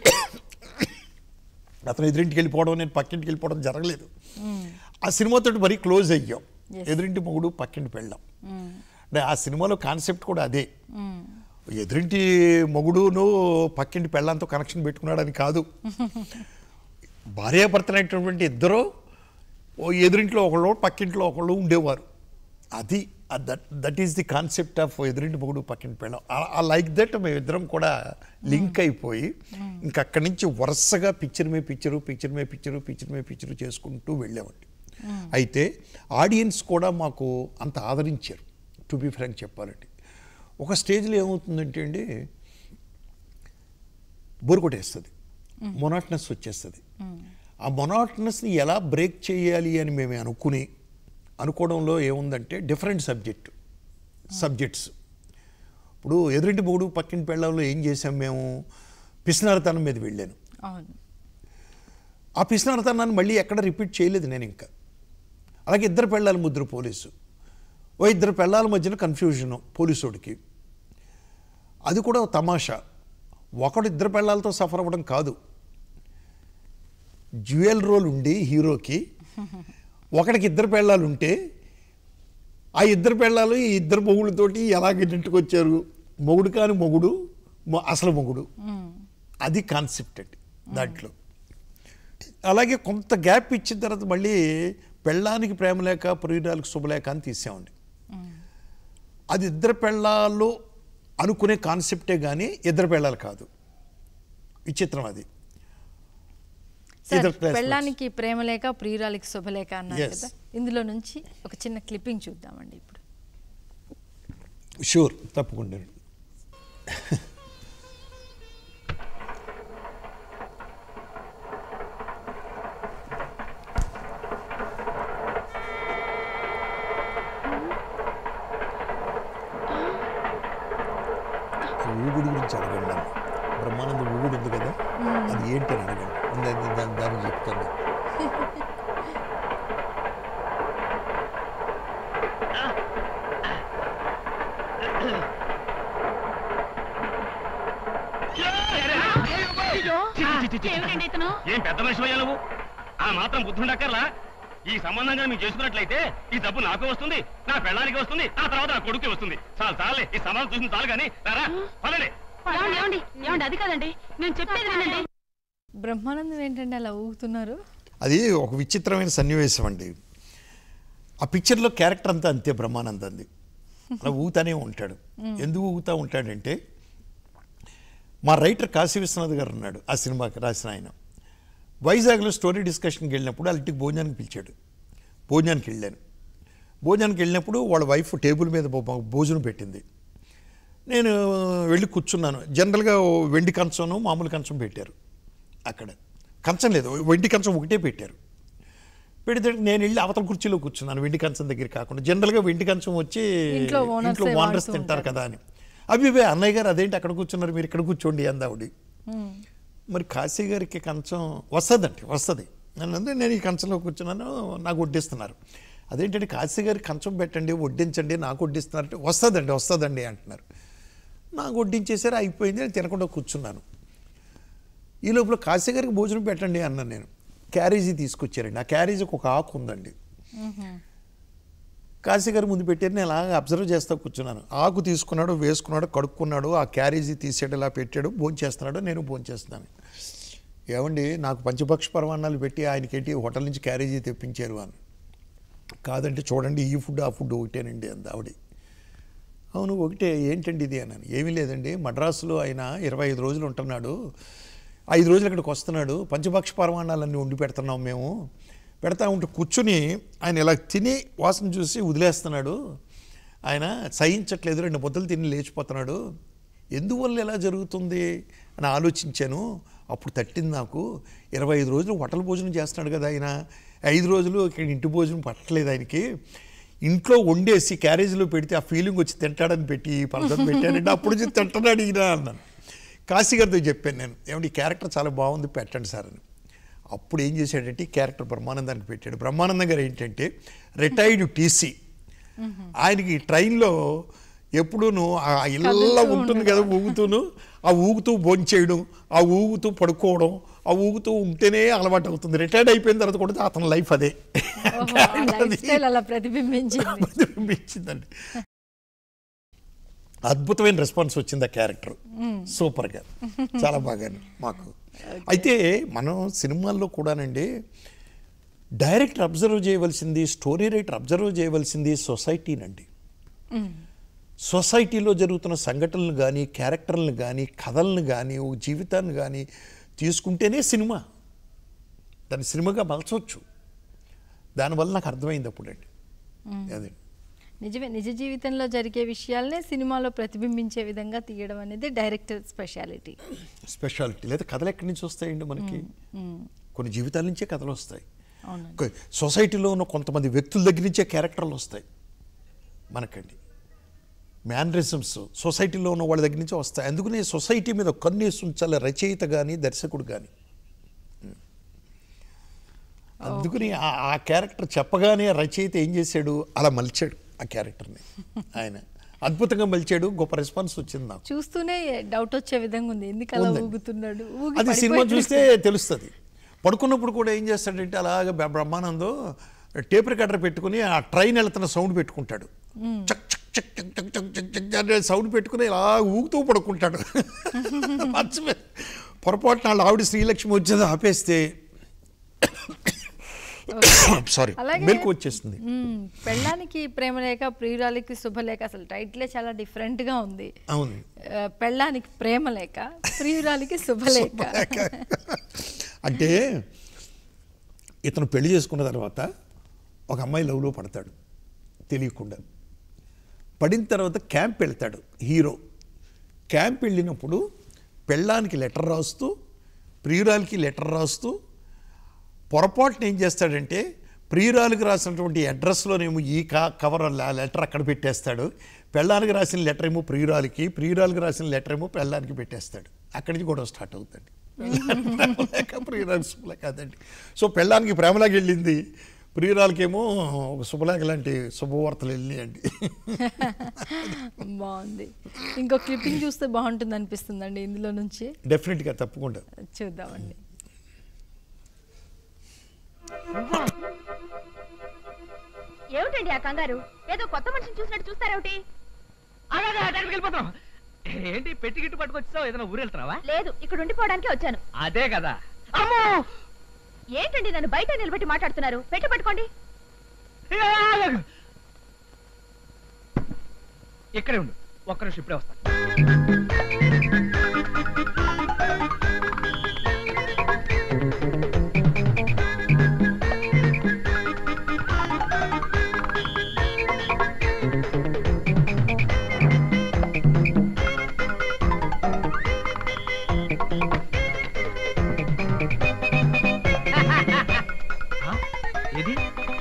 అతను ఎదురింటికి వెళ్ళిపోవడం నేను పక్కింటికి వెళ్ళిపోవడం జరగలేదు ఆ సినిమాతో మరీ క్లోజ్ అయ్యాం Yes. ఎదురింటి మొగుడు పక్కింటి పెళ్ళాం అంటే ఆ సినిమాలో కాన్సెప్ట్ కూడా అదే ఎదురింటి మొగుడును పక్కింటి పెళ్ళంతో కనెక్షన్ పెట్టుకున్నాడని కాదు భార్యాభర్తలైనటువంటి ఇద్దరు ఓ ఎదురింట్లో ఒకళ్ళు పక్కింట్లో ఒకళ్ళు ఉండేవారు అది that that is the concept of ఎదురింటి మొగుడు పక్కింటి పెళ్ళం ఆ లైక్ దట్ మేమిద్దరం కూడా లింక్ అయిపోయి ఇంక అక్కడి నుంచి వరుసగా పిక్చర్ మే పిక్చరు పిక్చర్ మే పిక్చరు పిక్చర్ మే పిక్చరు చేసుకుంటూ వెళ్ళామండి అయితే ఆడియన్స్ కూడా మాకు అంత ఆదరించారు టు బి ఫ్రాంక్ చెప్పాలంటే ఒక స్టేజ్లో ఏమవుతుందంటే అండి బోర్ కొట్టేస్తుంది మొనాట్నెస్ వచ్చేస్తుంది ఆ మొనాట్నెస్ని ఎలా బ్రేక్ చేయాలి అని మేము అనుకుని అనుకోవడంలో ఏముందంటే డిఫరెంట్ సబ్జెక్ట్ సబ్జెక్ట్స్ ఇప్పుడు ఎదురింటి మూడు పక్కింటి పెళ్ళంలో ఏం చేసాం మేము పిసినారతనం మీద వెళ్ళాను అవును ఆ పిసినారతనాన్ని మళ్ళీ ఎక్కడ రిపీట్ చేయలేదు నేను ఇంకా అలాగే ఇద్దరు పెళ్ళాలి ముద్ర పోలీసు ఓ ఇద్దరు పెళ్ళాల మధ్యన కన్ఫ్యూజను పోలీసుడికి అది కూడా ఒక తమాషా ఒకడు ఇద్దరు పెళ్ళాలతో సఫర్ అవ్వడం కాదు జ్యువెల్ రోల్ ఉండి హీరోకి ఒకడికి ఇద్దరు పెళ్ళాలు ఉంటే ఆ ఇద్దరు పెళ్ళాలు ఈ ఇద్దరు మొగుడుతోటి ఎలాగ నెట్టుకొచ్చారు మొగుడు కాని మొగుడు మొ- అసలు మొగుడు అది కాన్సెప్ట్ అండి దాంట్లో అలాగే కొంత గ్యాప్ ఇచ్చిన తర్వాత మళ్ళీ పెళ్ళానికి ప్రేమ లేక ప్రియురాలకు శుభలేక అని తీసామండి అది ఇద్దరు పెళ్ళాలు అనుకునే కాన్సెప్టే కానీ ఇద్దరు పెళ్ళాలు కాదు విచిత్రం అది సార్ ఇద్దరు classmates. పెళ్ళానికి ప్రేమ లేక ప్రియురాలికి శుభలేక అన్నారు Yes. కదా ఇందులో నుంచి ఒక చిన్న క్లిప్పింగ్ చూద్దామండి ఇప్పుడు షూర్ తప్పకుండా ఊగుడు గురించి అడగండి నన్ను. బ్రహ్మానంద ఊగుడు ఉంది కదా అది ఏంటి అని అడగండి నేను దాని దానికి చెప్తాను ఏమిటండి ఇతను ఏం పెద్ద మనిషి అయ్యా నువ్వు ఆ మాత్రం బుద్ధి ఉండక్కర్లా ఈ సంబంధంగా మీరు చేసుకున్నట్లయితే ఈ డబ్బు నాకు వస్తుంది నా పెళ్ళానికి వస్తుంది ఆ తర్వాత నా కొడుకు వస్తుంది చాలు చాలే ఈ సంబంధం చూసింది చాలు కానీ రారా పదండి ఏమండి ఏమండి ఏమండి అది కాదండి నేను చెప్పేది వినండి బ్రహ్మానందం ఏంటండి అలా ఊగుతున్నారు అది ఒక విచిత్రమైన సన్నివేశం అండి ఆ పిక్చర్లో క్యారెక్టర్ అంతా అంతే బ్రహ్మానందంది అలా ఊగుతానే ఉంటాడు ఎందుకు ఊగుతూ ఉంటాడంటే మా రైటర్ కాశీ విశ్వనాథ్ గారు ఉన్నాడు ఆ సినిమాకి రాసిన ఆయన వైజాగ్లో స్టోరీ డిస్కషన్కి వెళ్ళినప్పుడు వాళ్ళ ఇంటికి భోజనానికి పిలిచాడు భోజనానికి వెళ్ళాను భోజనానికి వెళ్ళినప్పుడు వాళ్ళ వైఫ్ టేబుల్ మీద భో- భోజనం పెట్టింది నేను వెళ్ళి కూర్చున్నాను జనరల్గా ఓ వెండి కంచం మామూలు కంచం పెట్టారు అక్కడ కంచం లేదు వెండి కంచం ఒకటే పెట్టారు పెడితే నేను వెళ్ళి అవతల కుర్చీలో కూర్చున్నాను వెండి కంచం దగ్గర కాకుండా జనరల్గా వెండి కంచం వచ్చి ఇంట్లో owners ఇంట్లో ఏ ఓనర్స్ వాడుతూ తింటారు ఉంటారు. కదా అని అవి ఇవే అన్నయ్య గారు అదేంటి అక్కడ కూర్చున్నారు మీరు ఇక్కడ కూర్చోండి అందావిడి మరి కాశీ గారికి కంచం వస్తుందండి వస్తుంది అంటే నేను ఈ కంచంలో కూర్చున్నాను నాకు వడ్డిస్తున్నారు అదేంటంటే కాశీ గారికి కంచం పెట్టండి వడ్డించండి నాకు వడ్డిస్తున్నారు అంటే వస్తుందండి వస్తుందండి అంటున్నారు నాకు వడ్డించేసారు అయిపోయింది నేను తినకుండా కూర్చున్నాను ఈ లోపల కాశీ గారికి భోజనం పెట్టండి అన్నాను నేను క్యారేజీ తీసుకొచ్చారండి ఆ క్యారేజీకి ఒక ఆకు ఉందండి కాశీ గారు ముందు పెట్టారు నేను అలాగా అబ్జర్వ్ చేస్తా కూర్చున్నాను ఆకు తీసుకున్నాడు వేసుకున్నాడు కడుక్కున్నాడు ఆ క్యారేజీ తీసాడు ఇలా పెట్టాడు భోజనం చేస్తున్నాడు నేను భోజనం చేస్తున్నాను ఏమండి నాకు పంచపక్ష పరమాన్నాలు పెట్టి ఆయనకేంటి హోటల్ నుంచి క్యారేజీ తెప్పించారు అని కాదంటే చూడండి ఈ ఫుడ్ ఆ ఫుడ్ ఒకటేనండి అంది ఆవిడ అవును ఒకటే ఏంటండి ఇది అన్నాను ఏమీ లేదండి మద్రాసులో ఆయన ఇరవై ఐదు రోజులు ఉంటున్నాడు ఐదు రోజులు ఇక్కడికి వస్తున్నాడు పంచభక్ష పరమాణాలన్నీ వండి పెడుతున్నాం మేము పెడతా ఉంటే కూర్చుని ఆయన ఇలా తిని వాసన చూసి వదిలేస్తున్నాడు ఆయన సహించట్లేదు రెండు ముద్దలు తిని లేచిపోతున్నాడు ఎందువల్ల ఎలా జరుగుతుంది అని ఆలోచించాను అప్పుడు తట్టింది నాకు ఇరవై ఐదు రోజులు హోటల్ భోజనం చేస్తున్నాడు కదా ఆయన ఐదు రోజులు ఇక్కడ ఇంటి భోజనం పట్టలేదు ఆయనకి ఇంట్లో వండేసి క్యారేజీలో పెడితే ఆ ఫీలింగ్ వచ్చి తింటాడని పెట్టి ఈ పద్ధతి పెట్టానంటే అప్పుడు వచ్చి తింటున్నాడు ఈయన అన్నాను కాశీ గారితో చెప్పాను నేను ఏమంటే ఈ క్యారెక్టర్ చాలా బాగుంది పెట్టండి సార్ అని అప్పుడు ఏం చేశాడంటే ఈ క్యారెక్టర్ బ్రహ్మానందానికి పెట్టాడు బ్రహ్మానందం గారు ఏంటంటే రిటైర్డ్ టీసీ ఆయనకి ట్రైన్లో ఎప్పుడూను ఆ ఇళ్ళ ఉంటుంది కదా ఊగుతూను ఆ ఊగుతూ భోంచేయడం ఆ ఊగుతూ పడుకోవడం ఆ ఊగుతూ ఉంటేనే అలవాటు అవుతుంది రిటైర్డ్ అయిపోయిన తర్వాత కూడా అతని లైఫ్ అదే ఓహో, ఆ లైఫ్ స్టైల్ అలా ప్రతిబింబించింది ప్రతిబింబించిందండి అద్భుతమైన రెస్పాన్స్ వచ్చింది ఆ క్యారెక్టర్ సూపర్గా చాలా బాగా మాకు అయితే మనం సినిమాల్లో కూడానండి డైరెక్టర్ అబ్జర్వ్ చేయవలసింది స్టోరీ రైటర్ అబ్జర్వ్ చేయవలసింది సొసైటీనండి సొసైటీలో జరుగుతున్న సంఘటనలు కానీ క్యారెక్టర్లను కానీ కథలను కానీ ఒక జీవితాన్ని కానీ తీసుకుంటేనే సినిమా దాన్ని సినిమాగా మలచవచ్చు దానివల్ల నాకు అర్థమైంది అప్పుడండి అదే నిజమే నిజ జీవితంలో జరిగే విషయాలనే సినిమాలో ప్రతిబింబించే విధంగా తీయడం అనేది డైరెక్టర్ స్పెషాలిటీ స్పెషాలిటీ లేదా కథలు ఎక్కడి నుంచి వస్తాయండి మనకి కొన్ని జీవితాల నుంచే కథలు వస్తాయి అవునండి కొ- సొసైటీలో ఉన్న కొంతమంది వ్యక్తుల దగ్గర నుంచే క్యారెక్టర్లు వస్తాయి మనకండి మ్యానరిజమ్స్ సొసైటీలో ఉన్న వాళ్ళ దగ్గర నుంచే వస్తాయి అందుకనే సొసైటీ మీద కన్నేసి ఉంచాలి రచయిత కానీ దర్శకుడు కానీ అందుకని ఆ- ఆ క్యారెక్టర్ చెప్పగానే రచయిత ఏం చేశాడు అలా మలిచాడు ఆ క్యారెక్టర్ని ఆయన అద్భుతంగా మలిచాడు గొప్ప రెస్పాన్స్ వచ్చింది నాకు చూస్తూనే డౌట్ వచ్చే విధంగా ఉంది ఎందుకు అలా ఉందండి. ఊగుతున్నాడు ఊగి అది సినిమా పడిపోయి- చూస్తే తెలుస్తుంది పడుకున్నప్పుడు కూడా ఏం చేస్తాడంటే అలాగ బ్ర- బ్రహ్మానందం టేప్ రికార్డర్ పెట్టుకుని ఆ ట్రైన్ వెళ్తున్న సౌండ్ పెట్టుకుంటాడు చక్ చక్ చక్ చక్ చక్ చక్ చక్ చక్ అనే సౌండ్ పెట్టుకుని ఇలా ఊగుతూ పడుకుంటాడు మర్చిపోయి పొరపాటున వాళ్ళ ఆవిడ శ్రీలక్ష్మి వచ్చేది ఆపేస్తే సారీ అలాగే- మెలకు వచ్చేస్తుంది మ్మ్. పెళ్ళానికి ప్రేమలేఖ ప్రియురాలికి శుభలేఖ అసలు టైటిలే చాలా different గా ఉంది అవును ఆ, పెళ్ళానికి ప్రేమలేఖ ప్రియురాలికి శుభలేఖ అంటే ఇతను పెళ్లి చేసుకున్న తర్వాత ఒక అమ్మాయి లవ్లో పడతాడు తెలియకుండా పడిన తర్వాత క్యాంప్ వెళ్తాడు హీరో క్యాంప్ వెళ్ళినప్పుడు పెళ్ళానికి లెటర్ రాస్తూ ప్రియురాలకి లెటర్ రాస్తూ పొరపాటున ఏం చేస్తాడంటే ప్రియురాలకు రాసినటువంటి అడ్రస్లోనేమో ఈ కా కవర్ ల- లెటర్ అక్కడ పెట్టేస్తాడు పెళ్ళానికి రాసిన లెటర్ ఏమో ప్రియురాలకి ప్రియురాలకు రాసిన లెటర్ ఏమో పెళ్ళానికి పెట్టేస్తాడు అక్కడి నుంచి గొడవ స్టార్ట్ అవుతుంది ప్రేమలేక ప్రియురాలు శుభలేఖ కాదండి సో పెళ్ళానికి ప్రేమలాగా వెళ్ళింది ప్రియురాలకేమో ఒక శుభలేఖ లాంటి శుభవార్తలు వెళ్ళినాయండి బాగుంది ఇంకో క్లిప్పింగ్ చూస్తే బాగుంటుంది అనిపిస్తుందండి ఇందులో నుంచి డెఫినెట్గా తప్పకుండా చూద్దామండి ఏమిటండి ఆ కంగారు ఏదో కొత్త మనిషిని చూసినట్టు చూస్తారేమిటి అలాగే అటానికి వెళ్ళిపోతాం ఏంటి పెట్టి గిట్టు పట్టుకొచ్చావు ఏదైనా ఊరు వెళ్తున్నావా లేదు ఇక్కడ ఉండిపోవడానికి వచ్చాను అదే కదా అమ్మో ఏంటండి నన్ను బయట నిలబెట్టి మాట్లాడుతున్నారు పెట్టి పట్టుకోండి ఇక్కడే ఉండు ఒక్క నిమిషం ఇప్పుడే వస్తాను ఆ? ఏది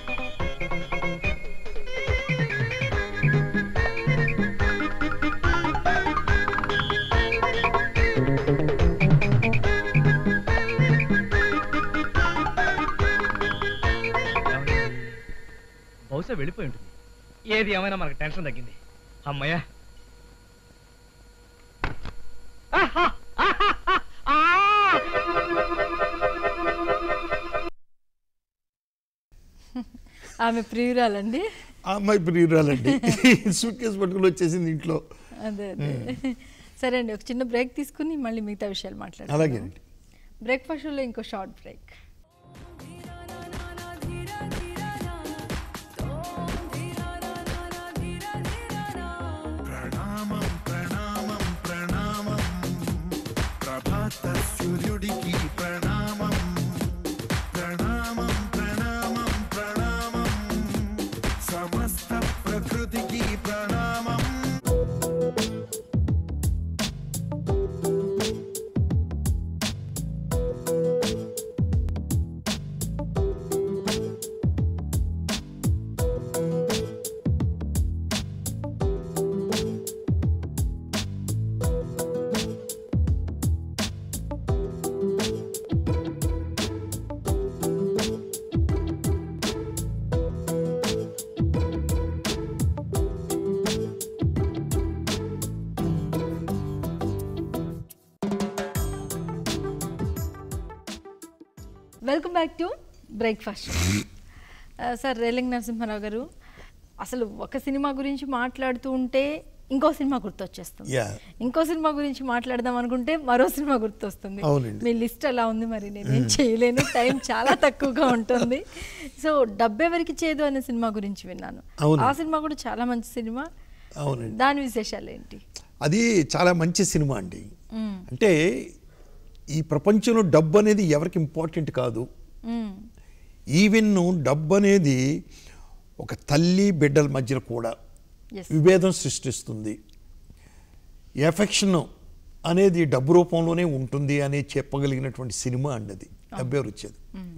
ఏమైంది? బహుశా వెళ్ళిపోయి ఉంటుంది ఏది ఏమైనా మనకు టెన్షన్ తగ్గింది అమ్మయ్యా ఆహా! ఆహాహా! ఆ! ఆమె ప్రియురాలండి ఆ అమ్మాయి ప్రియురాలండి సూట్ కేసు పట్టుకుని వచ్చేసింది ఇంట్లో అదే అదే సరే అండి ఒక చిన్న బ్రేక్ తీసుకుని మళ్ళీ మిగతా విషయాలు మాట్లాడదాం అలాగేనండి బ్రేక్ఫాస్ట్లో ఇంకో షార్ట్ బ్రేక్ ప్రణామం ప్రణామం ప్రణామం ప్రభాత సూర్యుడికి ప్రణామం ప్రణామం ప్రణామం ప్రణామం సమస్త ప్రకృతికి ప్రణామం welcome back to breakfast sir Relangi Narasimha Rao garu అసలు ఒక సినిమా గురించి మాట్లాడుతూ ఉంటే ఇంకో సినిమా గుర్తొచ్చేస్తుంది Yeah. ఇంకో సినిమా గురించి మాట్లాడదాం అనుకుంటే మరో సినిమా గుర్తొస్తుంది అవునండి. మీ లిస్ట్ అలా ఉంది మరి నేనేం చేయలేను టైం చాలా తక్కువగా ఉంటుంది సో డబ్బెవరికి చేదు అనే సినిమా గురించి విన్నాను అవును. ఆ సినిమా కూడా చాలా మంచి సినిమా అవునండి దాని విశేషాలు ఏంటి అది చాలా మంచి సినిమా అండి మ్మ్. అంటే ఈ ప్రపంచంలో డబ్బు అనేది ఎవరికి ఇంపార్టెంట్ కాదు మ్మ్. ఈవెన్ డబ్బు అనేది ఒక తల్లి బిడ్డల మధ్యలో కూడా Yes. విభేదం సృష్టిస్తుంది ఎఫెక్షన్ అనేది డబ్బు రూపంలోనే ఉంటుంది అని చెప్పగలిగినటువంటి సినిమా అండి అది డబ్బు ఎవరు ఇచ్చేది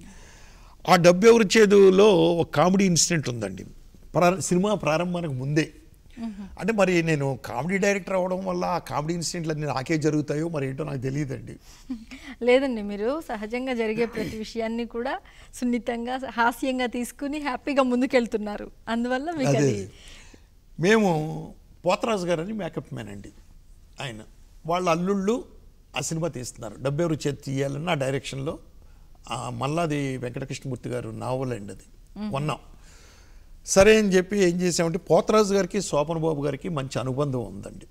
ఆ డబ్బు ఎవరు ఇచ్చేదిలో ఒక కామెడీ ఇన్సిడెంట్ ఉందండి ప్రా సినిమా ప్రారంభానికి ముందే అంటే మరి నేను కామెడీ డైరెక్టర్ అవ్వడం వల్ల ఆ కామెడీ ఇన్సిడెంట్లు అన్ని నాకే జరుగుతాయో మరి ఏంటో నాకు తెలియదండి లేదండి మీరు సహజంగా జరిగే ప్రతి విషయాన్ని కూడా సున్నితంగా హాస్యంగా తీసుకుని హ్యాపీగా ముందుకెళ్తున్నారు అందువల్ల మీకు అదే అది మేము పోతరాజు గారు అని మేకప్ మ్యాన్ అండి ఆయన వాళ్ళ అల్లుళ్ళు ఆ సినిమా తీస్తున్నారు డబ్బెవరు చేతి తీయాలని నా డైరెక్షన్లో ఆ మల్లాది వెంకటకృష్ణమూర్తి గారు నావల్ అండి అది కొన్నాం సరే అని చెప్పి ఏం చేసామంటే పోతరాజు గారికి శోభన్ బాబు గారికి మంచి అనుబంధం ఉందండి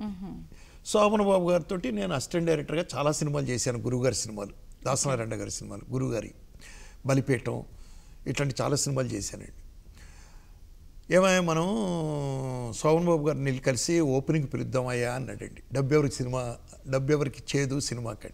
శోభన్ బాబు గారితో నేను అసిస్టెంట్ డైరెక్టర్గా చాలా సినిమాలు చేశాను గురువుగారి సినిమాలు దాసనారాయణ గారి సినిమాలు గురువుగారి బలిపీఠం ఇట్లాంటి చాలా సినిమాలు చేశానండి ఏమయ్యా మనం శోభన్ బాబు గారిని వెళ్ళి కలిసి ఓపెనింగ్ పిలుద్దామయ్యా అన్నాడండి డబ్బెవరికి సినిమా డబ్బెవరికి చేదు సినిమాకండి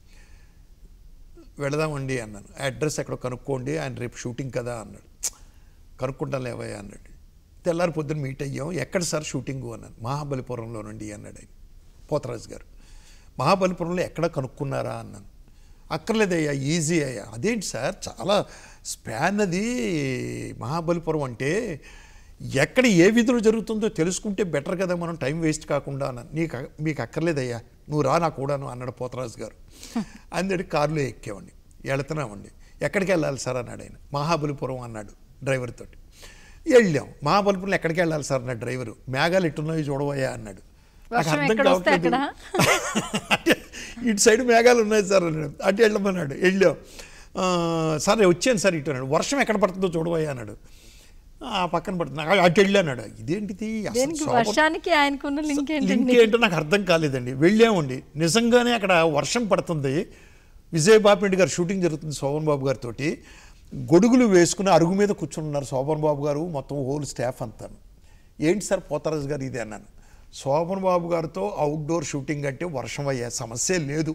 వెళదామండి అన్నాను అడ్రస్ ఎక్కడ కనుక్కోండి ఆయన రేపు షూటింగ్ కదా అన్నాడు కనుక్కుంటాను లేవయ్యా అన్నాడు తెల్లారి పొద్దున్న మీట్ అయ్యాం ఎక్కడ సార్ షూటింగ్ అన్నాను మహాబలిపురంలో నుండి అన్నాడు ఆయన పోతరాజు గారు మహాబలిపురంలో ఎక్కడ కనుక్కున్నారా అన్నాను అక్కర్లేదయ్యా ఈజీ అయ్యా అదేంటి సార్ చాలా స్పాన్ అది మహాబలిపురం అంటే ఎక్కడ ఏ విధులు జరుగుతుందో తెలుసుకుంటే బెటర్ కదా మనం టైం వేస్ట్ కాకుండా అన్నాను నీకు మీకు అక్కర్లేదయ్యా నువ్వు రా నా కూడాను అన్నాడు పోతరాజు గారు అందడి కారులో ఎక్కామండి వెళుతున్నామండి ఎక్కడికి వెళ్ళాలి సార్ అన్నాడు ఆయన మహాబలిపురం అన్నాడు డ్రైవర్ తోటి వెళ్ళాం మహాబలిపురం ఎక్కడికి వెళ్ళాలి సార్ అన్నాడు డ్రైవరు మేఘాలు ఎట్టున్నాయి చూడవయ్యా అన్నాడు నాకు వర్షం అర్థం ఎక్కడ వస్తే కావట్లేదు. అక్కడ? అంటే ఇటు సైడ్ మేఘాలు ఉన్నాయి సార్ అన్నాడు అటు వెళ్ళమన్నాడు వెళ్ళాం ఆ, సార్ నేను వచ్చాను సార్ ఇటు అన్నాడు వర్షం ఎక్కడ పడుతుందో చూడబోయా అన్నాడు ఆ పక్కన పడుతుంది ఆ, అటు వెళ్ళి అన్నాడు ఇదేంటిది అసలు దేనికి శోభ- వర్షానికి ఆయనకున్న లింక్ లింక్ ఏంటండి ఏంటో నాకు అర్థం కాలేదండి వెళ్ళామండి నిజంగానే అక్కడ వర్షం పడుతుంది విజయ్ బాపిరెడ్డి గారు షూటింగ్ జరుగుతుంది శోభన్ బాబు గారితో గొడుగులు వేసుకుని అరుగు మీద కూర్చున్నారు శోభన్ బాబు గారు మొత్తం హోల్ స్టాఫ్ అంతా ఏంటి సార్ పోతరాజు గారు ఇది అన్నాను శోభన్ బాబు గారితో అవుట్డోర్ షూటింగ్ అంటే వర్షం అయ్యే సమస్య లేదు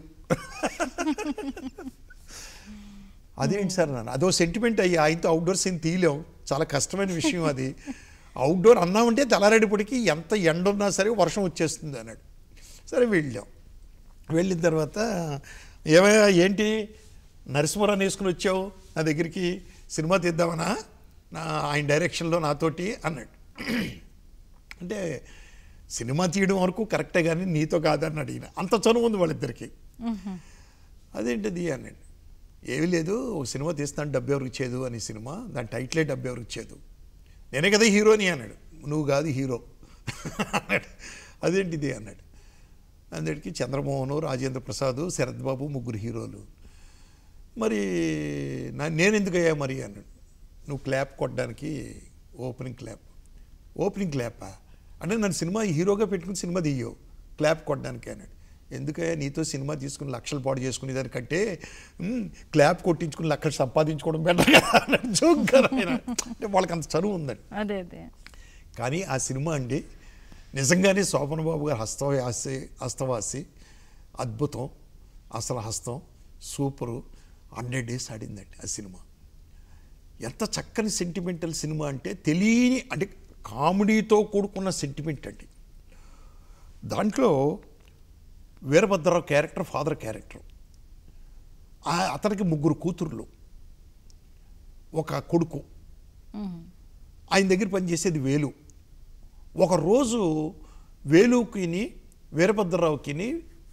అదేంటి సార్ నాన్న అదో సెంటిమెంట్ అయ్యి ఆయనతో అవుట్డోర్ సీన్ తీయలేం చాలా కష్టమైన విషయం అది అవుట్డోర్ అన్నామంటే తెల్లారేపటికి ఎంత ఎండ ఉన్నా సరే వర్షం వచ్చేస్తుంది అన్నాడు సరే వెళ్ళాం వెళ్ళిన తర్వాత ఏమయ్యా ఏంటి నరసింహరావు వేసుకుని వచ్చావు నా దగ్గరికి సినిమా తీద్దామనా నా ఆయన డైరెక్షన్లో నాతోటి అన్నాడు అంటే సినిమా తీయడం వరకు కరెక్టే కానీ నీతో కాదని అడిగిన అంత చనువు ఉంది వాళ్ళిద్దరికి అదేంటిది అన్నాడు ఏమీ లేదు ఒక సినిమా తీస్తాను డబ్బు ఎవరికి ఇచ్చేదు అని సినిమా దాని టైటిలే డబ్బు ఎవరికి ఇచ్చేదు నేనే కదా హీరోని అన్నాడు నువ్వు కాదు హీరో అన్నాడు అదేంటిది అన్నాడు అందరికి చంద్రమోహన్ రాజేంద్ర ప్రసాద్ శరత్ బాబు ముగ్గురు హీరోలు మరి నా నేను ఎందుకు అయ్యా మరి అన్నాడు నువ్వు క్లాప్ కొట్టడానికి ఓపెనింగ్ క్లాప్ ఓపెనింగ్ క్లాపా అంటే నన్ను సినిమా హీరోగా పెట్టుకుని సినిమా తీయవు క్లాప్ కొట్టడానికి అన్నాడు ఎందుకయ్యా నీతో సినిమా తీసుకుని లక్షలు పాడు చేసుకునే దానికంటే "ఉమ్, క్లాప్ కొట్టించుకుని లక్షలు సంపాదించుకోవడం బెటర్ కదా అన్నాడు జోక్ కదా ఆయన. అంటే వాళ్ళకి అంత చదువు ఉందండి అదే అదే కానీ ఆ సినిమా అండి నిజంగానే శోభన్ బాబు గారు హస్తవాసి హస్తవాసి అద్భుతం అసలు హస్తం సూపరు హండ్రెడ్ డేస్ ఆడిందండి ఆ సినిమా ఎంత చక్కని సెంటిమెంటల్ సినిమా అంటే తెలియని అంటే కామెడీతో కూడుకున్న సెంటిమెంట్ అండి దాంట్లో వీరభద్రరావు క్యారెక్టర్ ఫాదర్ క్యారెక్టర్ ఆ- అతనికి ముగ్గురు కూతుర్లు ఒక కొడుకు ఆయన దగ్గర పనిచేసేది వేలు ఒకరోజు వేలుకిని వీరభద్రరావుకిని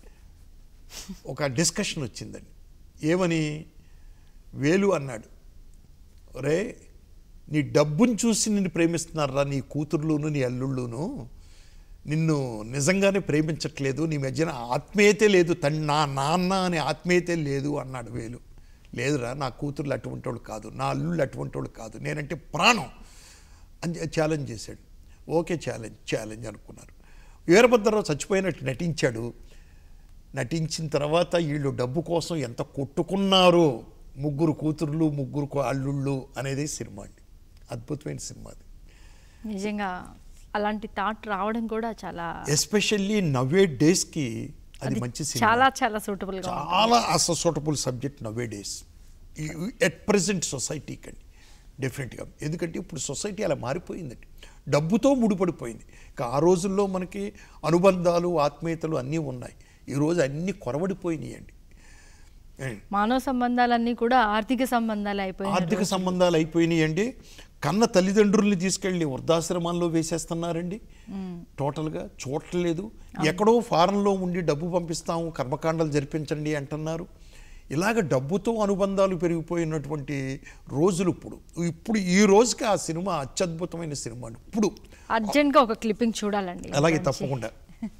ఒక డిస్కషన్ వచ్చిందండి ఏమని వేలు అన్నాడు రే నీ డబ్బుని చూసి నిన్ను ప్రేమిస్తున్నారా నీ కూతుర్లును నీ అల్లుళ్ళును నిన్ను నిజంగానే ప్రేమించట్లేదు నీ మధ్యన ఆత్మీయతే లేదు తన్ నా నాన్న అనే ఆత్మీయతే లేదు అన్నాడు వేలు లేదురా నా కూతుర్లు అటువంటి వాళ్ళు కాదు నా అల్లుళ్ళు అటువంటి వాళ్ళు కాదు నేనంటే ప్రాణం అని ఛాలెంజ్ చేశాడు ఓకే ఛాలెంజ్ ఛాలెంజ్ అనుకున్నారు వీరభద్రరావు చచ్చిపోయినట్టు నటించాడు నటించిన తర్వాత వీళ్ళు డబ్బు కోసం ఎంత కొట్టుకున్నారో ముగ్గురు కూతుర్లు ముగ్గురు కో- అల్లుళ్ళు అనేది సినిమా అండి అద్భుతమైన సినిమా అది నిజంగా అలాంటి థాట్ రావడం కూడా చాలా ఎస్పెషల్లీ నవ్వే డేస్కి అది మంచి సినిమా చాలా చాలా సూటబుల్ గా ఉంది. చాలా a suitable subject nowadays at present సొసైటీకి అండి డెఫినెట్గా ఎందుకంటే ఇప్పుడు సొసైటీ అలా మారిపోయిందండి డబ్బుతో ముడిపడిపోయింది ఇక ఆ రోజుల్లో మనకి అనుబంధాలు ఆత్మీయతలు అన్నీ ఉన్నాయి ఈరోజు అన్నీ కొరవడిపోయినాయి అండి మానవ సంబంధాలన్నీ కూడా ఆర్థిక సంబంధాలు అయిపోయాయి ఆర్థిక సంబంధాలు అయిపోయినాయి అండి కన్న తల్లిదండ్రుల్ని తీసుకెళ్ళి వృద్ధాశ్రమాల్లో వేసేస్తున్నారండి టోటల్గా చూడట్లేదు ఎక్కడో ఫారెన్లో ఉండి డబ్బు పంపిస్తాము కర్మకాండాలు జరిపించండి అంటున్నారు ఇలాగ డబ్బుతో అనుబంధాలు పెరిగిపోయినటువంటి రోజులు ఇప్పుడు ఇప్పుడు ఈ రోజుకి ఆ సినిమా అత్యద్భుతమైన సినిమా అండి ఇప్పుడు అర్జెంట్ గా ఒక క్లిప్పింగ్ చూడాలండి అలాగే మంచి- తప్పకుండా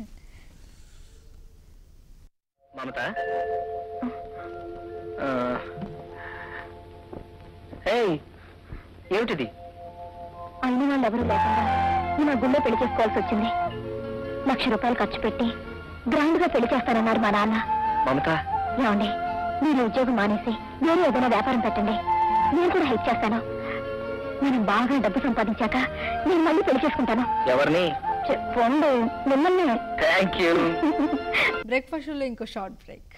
మమత ఏమిటిది అయిన వాళ్ళు ఎవరు లేకుండా నేను ఆ గుళ్ళో పెళ్లి చేసుకోవాల్సి వచ్చింది లక్ష రూపాయలు ఖర్చు పెట్టి గ్రాండ్ గా పెళ్లి చేస్తానన్నారు మా నాన్న మమత ఏమండి మీరు ఉద్యోగం మానేసి వేరే ఏదైనా వ్యాపారం పెట్టండి నేను కూడా హెల్ప్ చేస్తాను నేను బాగా డబ్బు సంపాదించాక నేను మళ్ళీ పెళ్లి చేసుకుంటాను ఎవరిని చెప్పండి మిమ్మల్ని థ్యాంక్ యూ బ్రేక్ఫాస్ట్ షోలో ఇంకో షార్ట్ బ్రేక్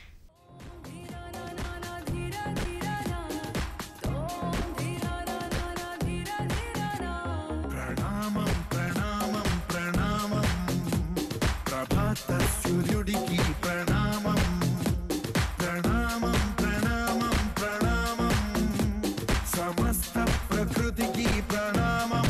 ప్రణామం ప్రణామం ప్రణామం ప్రభాత సూర్యుడికి ప్రణామం ప్రణామం ప్రణామం ప్రణామం సమస్త ప్రకృతికి ప్రణామం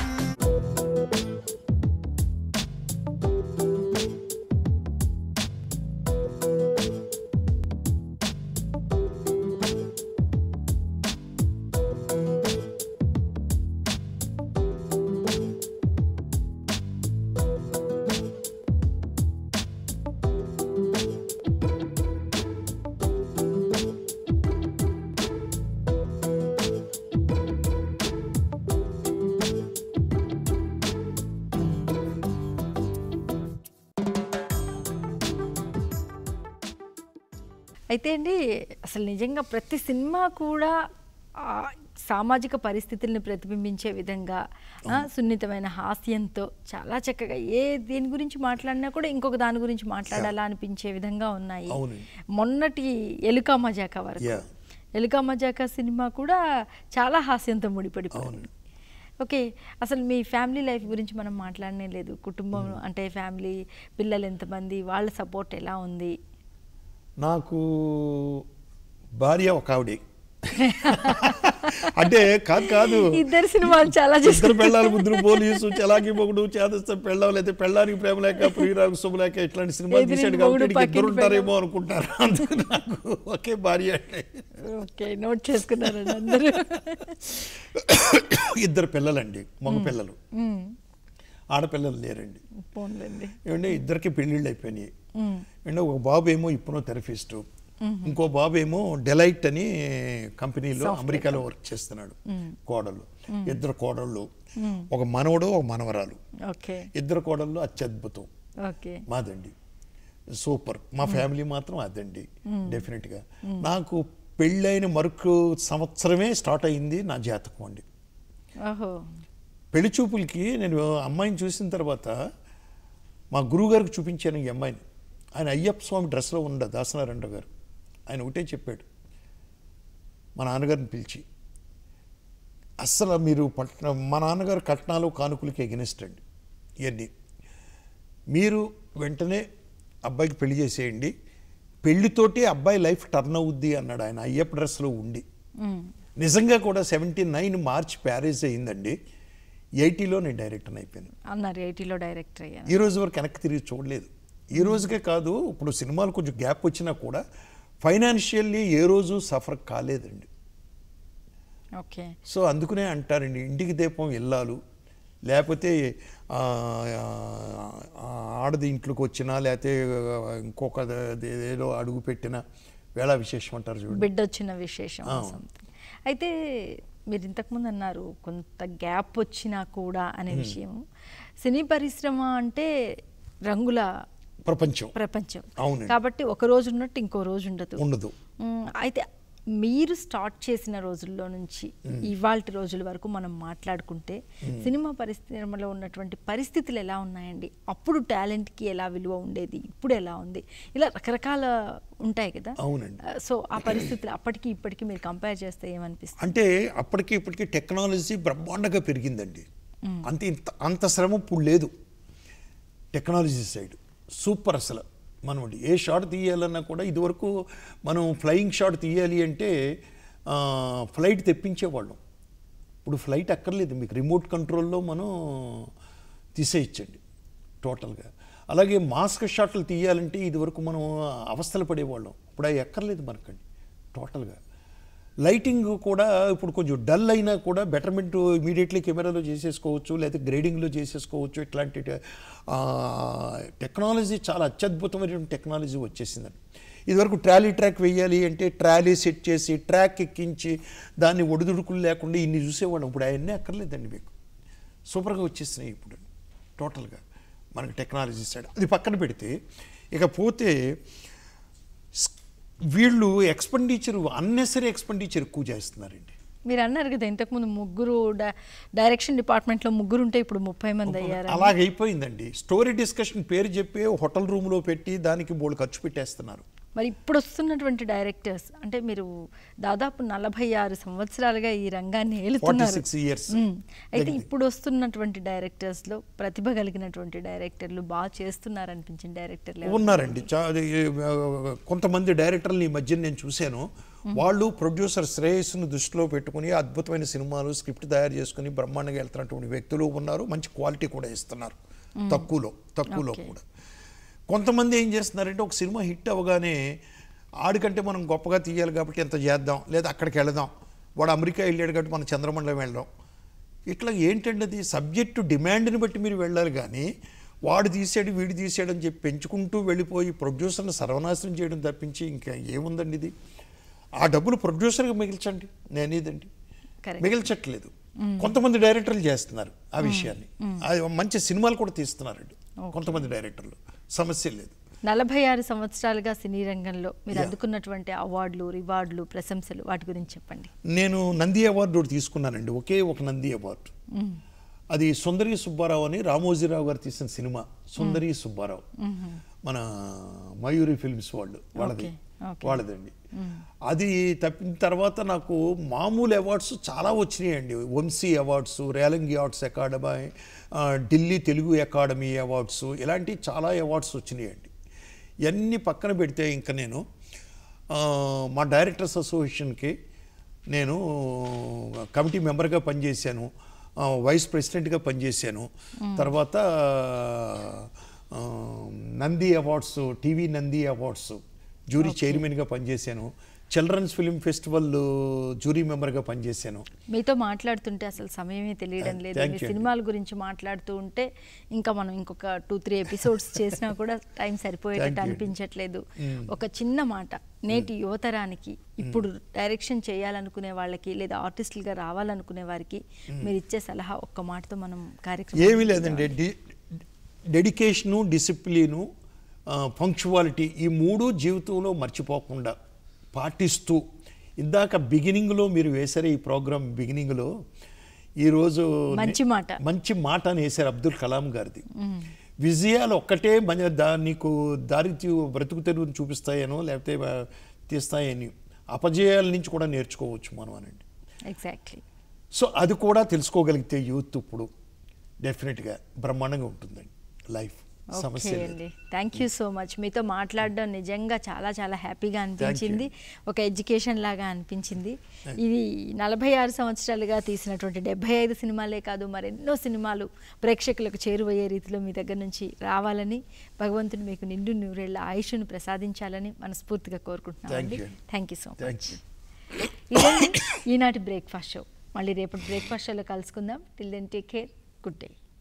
అయితే అండి అసలు నిజంగా ప్రతి సినిమా కూడా ఆ, సామాజిక పరిస్థితుల్ని ప్రతిబింబించే విధంగా ఆ, సున్నితమైన హాస్యంతో చాలా చక్కగా ఏ దేని గురించి మాట్లాడినా కూడా ఇంకొక దాని గురించి మాట్లాడాలా అనిపించే విధంగా ఉన్నాయి అవునండి. మొన్నటి ఎలుక మజాక వరకు Yeah. ఎలుక మజాక సినిమా కూడా చాలా హాస్యంతో ముడిపడిపోయింది ఓకే అసలు మీ ఫ్యామిలీ లైఫ్ గురించి మనం మాట్లాడనే లేదు కుటుంబం అంటే ఫ్యామిలీ పిల్లలు ఎంతమంది వాళ్ళ సపోర్ట్ ఎలా ఉంది నాకు భార్య ఒక ఆవిడే అంటే కాదు కాదు ఇద్దరు సినిమాలు చాలా ఇద్దరు చూసారు పెళ్ళాలి ముద్దురు పోలీసు చలాకి మొగుడు చేదస్త పెళ్ళాం లేకపోతే పెళ్ళానికి ప్రేమ లేక ప్రియురాకు శుభ లేక ఇట్లాంటి సినిమాలు ఎదిరింటి తీసాడు మొగుడు, కాబట్టి పక్కింటి ఇద్దరు ఉంటారేమో అనుకుంటారు అందుకు నాకు ఒకే భార్య అంటే ఓకే నోట్ చేసుకున్నారండి అందరూ ఇద్దరు పిల్లలండి మగ పిల్లలు మ్మ్. ఆడపిల్లలు లేరండి పోన్లేండి ఏమంటే ఇద్దరికి పెళ్ళిళ్ళు అయిపోయినాయి అంటే ఒక బాబు ఏమో ఇప్పునో థెరపిస్ట్ ఇంకో బాబు ఏమో డెలైట్ అని కంపెనీలో అమెరికాలో వర్క్ చేస్తున్నాడు కోడళ్ళు ఇద్దరు కోడళ్ళు ఒక మనవడు ఒక మనవరాలు ఓకే ఇద్దరు కోడళ్ళు అత్యద్భుతం ఓకే మాదండి సూపర్ మా ఫ్యామిలీ మాత్రం అదండి డెఫినెట్గా నాకు పెళ్ళైన మరొక సంవత్సరమే స్టార్ట్ అయింది నా జాతకం అండి ఓహో పెళ్లి చూపులకి నేను అమ్మాయిని చూసిన తర్వాత మా గురువుగారికి చూపించాను ఈ అమ్మాయిని ఆయన అయ్యప్ప స్వామి డ్రెస్లో ఉండ దాసనారాయణ గారు ఆయన ఒకటే చెప్పాడు మా నాన్నగారిని పిలిచి అస్సలు మీరు పట్న మా నాన్నగారు కట్నాలు కానుకలకి ఎగనిస్ట్ అండి ఇవన్నీ మీరు వెంటనే అబ్బాయికి పెళ్లి చేసేయండి పెళ్లితోటి అబ్బాయి లైఫ్ టర్న్ అవుద్ది అన్నాడు ఆయన అయ్యప్ప డ్రెస్లో ఉండి నిజంగా కూడా సెవెంటీ నైన్ మార్చ్ ప్యారేజ్ అయిందండి ఎయిటీలో నేను డైరెక్టర్ అయిపోయాను అన్నారు ఎయిటీలో డైరెక్టర్ అయ్యాను ఈ రోజు వరకు వెనక్కి తిరిగి చూడలేదు ఈ రోజుకే కాదు ఇప్పుడు సినిమాలు కొంచెం గ్యాప్ వచ్చినా కూడా ఫైనాన్షియల్లీ ఏ రోజు సఫర్ కాలేదండి ఓకే సో అందుకనే అంటారండి ఇంటికి దీపం ఇల్లాలు లేకపోతే ఆ, ఆ, ఆడది ఇంట్లోకి వచ్చినా లేకపోతే ఇంకొక ఏదో అడుగు పెట్టినా వేళ విశేషం అంటారు చూడండి బిడ్డ వచ్చిన విశేషం something. అయితే మీరు ఇంతకుముందు అన్నారు కొంత గ్యాప్ వచ్చినా కూడా అనే విషయం సినీ పరిశ్రమ అంటే రంగుల ప్రపంచం ప్రపంచం అవునండి. కాబట్టి ఒక రోజు ఉన్నట్టు ఇంకో రోజు ఉండదు ఉండదు మ్, అయితే మీరు స్టార్ట్ చేసిన రోజుల్లో నుంచి ఇవాళ రోజుల వరకు మనం మాట్లాడుకుంటే సినిమా పరిశ్రమలో ఉన్నటువంటి పరిస్థితులు ఎలా ఉన్నాయండి అప్పుడు టాలెంట్కి ఎలా విలువ ఉండేది ఇప్పుడు ఎలా ఉంది ఇలా రకరకాల ఉంటాయి కదా అవునండి. ఆ, సో ఆ పరిస్థితులు అప్పటికి ఇప్పటికి మీరు కంపేర్ చేస్తే ఏమనిపిస్తుంది అంటే అప్పటికి ఇప్పటికి టెక్నాలజీ బ్రహ్మాండంగా పెరిగిందండి అంత ఇంత అంత శ్రమ ఇప్పుడు లేదు టెక్నాలజీ సైడ్ సూపర్ అసలు మనం ఏ షాట్ తీయాలన్నా కూడా ఇదివరకు మనం ఫ్లయింగ్ షాట్ తీయాలి అంటే ఆ, ఫ్లైట్ తెప్పించేవాళ్ళం ఇప్పుడు ఫ్లైట్ అక్కర్లేదు మీకు రిమోట్ కంట్రోల్లో మనం తీసేయచ్చండి టోటల్గా అలాగే మాస్క్ షాట్లు తీయాలంటే ఇదివరకు మనం అవస్థలు పడేవాళ్ళం ఇప్పుడు అవి ఎక్కర్లేదు మనకండి టోటల్గా లైటింగ్ కూడా ఇప్పుడు కొంచెం డల్ అయినా కూడా బెటర్మెంట్ ఇమీడియట్లీ కెమెరాలో చేసేసుకోవచ్చు లేదా గ్రేడింగ్లో చేసేసుకోవచ్చు ఇట్లాంటి ఆ, టెక్నాలజీ చాలా అత్యద్భుతమైనటువంటి టెక్నాలజీ వచ్చేసిందండి ఇదివరకు ట్రాలీ ట్రాక్ వేయాలి అంటే ట్రాలీ సెట్ చేసి ట్రాక్ ఎక్కించి దాన్ని ఒడిదుడుకులు లేకుండా ఇన్ని చూసేవాళ్ళం ఇప్పుడు అవన్నీ అక్కర్లేదండి మీకు సూపర్గా వచ్చేసినాయి ఇప్పుడు టోటల్గా మనకి టెక్నాలజీ సైడ్ అది పక్కన పెడితే ఇక పోతే స్- వీళ్ళు ఎక్స్పెండిచర్ అన్నెసరీ ఎక్స్పెండిచర్ ఎక్కువ చేస్తున్నారండి మీరు అన్నారు కదా ఇంతకుముందు ముగ్గురు డ- డైరెక్షన్ డిపార్ట్మెంట్లో ముగ్గురు ఉంటే ఇప్పుడు ముప్పై మంది అయ్యారు అలాగైపోయిందండి స్టోరీ డిస్కషన్ పేరు చెప్పి హోటల్ రూమ్లో పెట్టి దానికి బోళ్ళు ఖర్చు పెట్టేస్తున్నారు మరి ఇప్పుడు వస్తున్నటువంటి డైరెక్టర్స్ అంటే మీరు దాదాపు నలభై ఆరు సంవత్సరాలుగా ఈ రంగాన్ని ఏలుతున్నారు 46 years. మ్మ్. అయితే దగ్గర. ఇప్పుడు వస్తున్నటువంటి డైరెక్టర్స్ లో ప్రతిభ కలిగినటువంటి డైరెక్టర్లు బాగా చేస్తున్నారు అనిపించిన డైరెక్టర్లు ఎవరు? ఉన్నారండి చా- అది, ఆ, కొంతమంది డైరెక్టర్లు ఈ మధ్య నేను చూశాను వాళ్ళు ప్రొడ్యూసర్ శ్రేయస్సును దృష్టిలో పెట్టుకుని అద్భుతమైన సినిమాలు స్క్రిప్ట్ తయారు చేసుకుని బ్రహ్మాండంగా వెళ్తున్నటువంటి వ్యక్తులు ఉన్నారు మంచి క్వాలిటీ కూడా ఇస్తున్నారు తక్కువలో తక్కువలో Okay. కూడా కొంతమంది ఏం చేస్తున్నారంటే ఒక సినిమా హిట్ అవ్వగానే ఆడికంటే మనం గొప్పగా తీయాలి కాబట్టి ఎంత చేద్దాం లేదా అక్కడికి వెళదాం వాడు అమెరికా వెళ్ళాడు కాబట్టి మనం చంద్రమండలం వెళ్దాం ఇట్లా ఏంటంటే అది సబ్జెక్టు డిమాండ్ని బట్టి మీరు వెళ్ళాలి కానీ వాడు తీసాడు వీడు తీసాడు అని చెప్పి పెంచుకుంటూ వెళ్ళిపోయి ప్రొడ్యూసర్ని సర్వనాశనం చేయడం తప్పించి ఇంకా ఏముందండి ఇది ఆ డబ్బులు ప్రొడ్యూసర్గా మిగిల్చండి నేనేదండి Correct. మిగిల్చట్లేదు కొంతమంది డైరెక్టర్లు చేస్తున్నారు ఆ విషయాన్ని అది మంచి సినిమాలు కూడా తీస్తున్నారండి కొంతమంది డైరెక్టర్లు సమస్య లేదు నలభై ఆరు సంవత్సరాలుగా సినీ రంగంలో మీరు అందుకున్నటువంటి అవార్డులు రివార్డులు ప్రశంసలు వాటి గురించి చెప్పండి నేను నంది అవార్డు ఒకటి తీసుకున్నానండి ఒకే ఒక నంది అవార్డు అది సుందరి సుబ్బారావు అని రామోజీరావు గారు తీసిన సినిమా సుందరి సుబ్బారావు మన మయూరి ఫిల్మ్స్ వాళ్ళు వాళ్ళది Okay, okay. వాళ్ళదండి అది తప్పిన తర్వాత నాకు మామూలు అవార్డ్స్ చాలా వచ్చినాయండి Vamsee awards Relangi arts academy ఆ, ఢిల్లీ తెలుగు అకాడమీ అవార్డ్స్ ఇలాంటి చాలా అవార్డ్స్ వచ్చినాయండి ఇవన్నీ పక్కన పెడితే ఇంకా నేను ఆ, మా డైరెక్టర్స్ అసోసియేషన్కి నేను కమిటీ మెంబర్గా పనిచేశాను ఆ, వైస్ ప్రెసిడెంట్గా పనిచేశాను తర్వాత ఆ, Nandi awards TV Nandi awards jury చైర్మన్గా పనిచేశాను చిల్డ్రన్స్ ఫిల్మ్ ఫెస్టివల్ జూరీ మెంబర్గా పనిచేశాను మీతో మాట్లాడుతుంటే అసలు సమయమే తెలియడం లేదు Thank మీ you అండి. సినిమాల గురించి మాట్లాడుతూ ఉంటే ఇంకా మనం ఇంకొక టూ త్రీ ఎపిసోడ్స్ చేసినా కూడా టైం సరిపోయేటట్టు Thank you అండి. అనిపించట్లేదు ఒక చిన్న మాట నేటి యువతరానికి ఇప్పుడు డైరెక్షన్ చేయాలనుకునే వాళ్ళకి లేదా ఆర్టిస్టులుగా రావాలనుకునే వారికి మీరు ఇచ్చే సలహా ఒక్క మాటతో మనం కార్యక్రమం ఏమీ లేదండి డి- డెడికేషను డిసిప్లిను ఫంక్చువాలిటీ ఈ మూడు జీవితంలో మర్చిపోకుండా పాటిస్తూ ఇందాక బిగినింగ్లో మీరు వేశారు ఈ ప్రోగ్రామ్ బిగినింగ్లో ఈరోజు మంచి మాట. మంచి మాట అని వేశారు అబ్దుల్ కలాం గారిది విజయాలు ఒక్కటే మన దా నీకు దారి తీ- బ్రతుకు తెరువుని చూపిస్తాయనో లేకపోతే ఆ, తీస్తాయని అపజయాల నుంచి కూడా నేర్చుకోవచ్చు మనం అనండి ఎగ్జాక్ట్లీ సో అది కూడా తెలుసుకోగలిగితే యూత్ ఇప్పుడు డెఫినెట్గా బ్రహ్మాండంగా ఉంటుందండి లైఫ్ ఓకే సమస్య లేదు. అండి థ్యాంక్ యూ సో మచ్ మీతో మాట్లాడడం నిజంగా చాలా చాలా హ్యాపీగా అనిపించింది ఒక ఎడ్యుకేషన్ లాగా అనిపించింది ఇది నలభై ఆరు సంవత్సరాలుగా తీసినటువంటి డెబ్బై ఐదు సినిమాలే కాదు మరెన్నో సినిమాలు ప్రేక్షకులకు చేరువయ్యే రీతిలో మీ దగ్గర నుంచి రావాలని భగవంతుడు మీకు నిండు నూరేళ్ల ఆయుష్ను ప్రసాదించాలని మనస్ఫూర్తిగా కోరుకుంటున్నామండి Thank you. Thank you so thank much you ఇదండి ఈనాటి బ్రేక్ఫాస్ట్ షో మళ్ళీ రేపటి బ్రేక్ఫాస్ట్ షోలో కలుసుకుందాం till then take care good day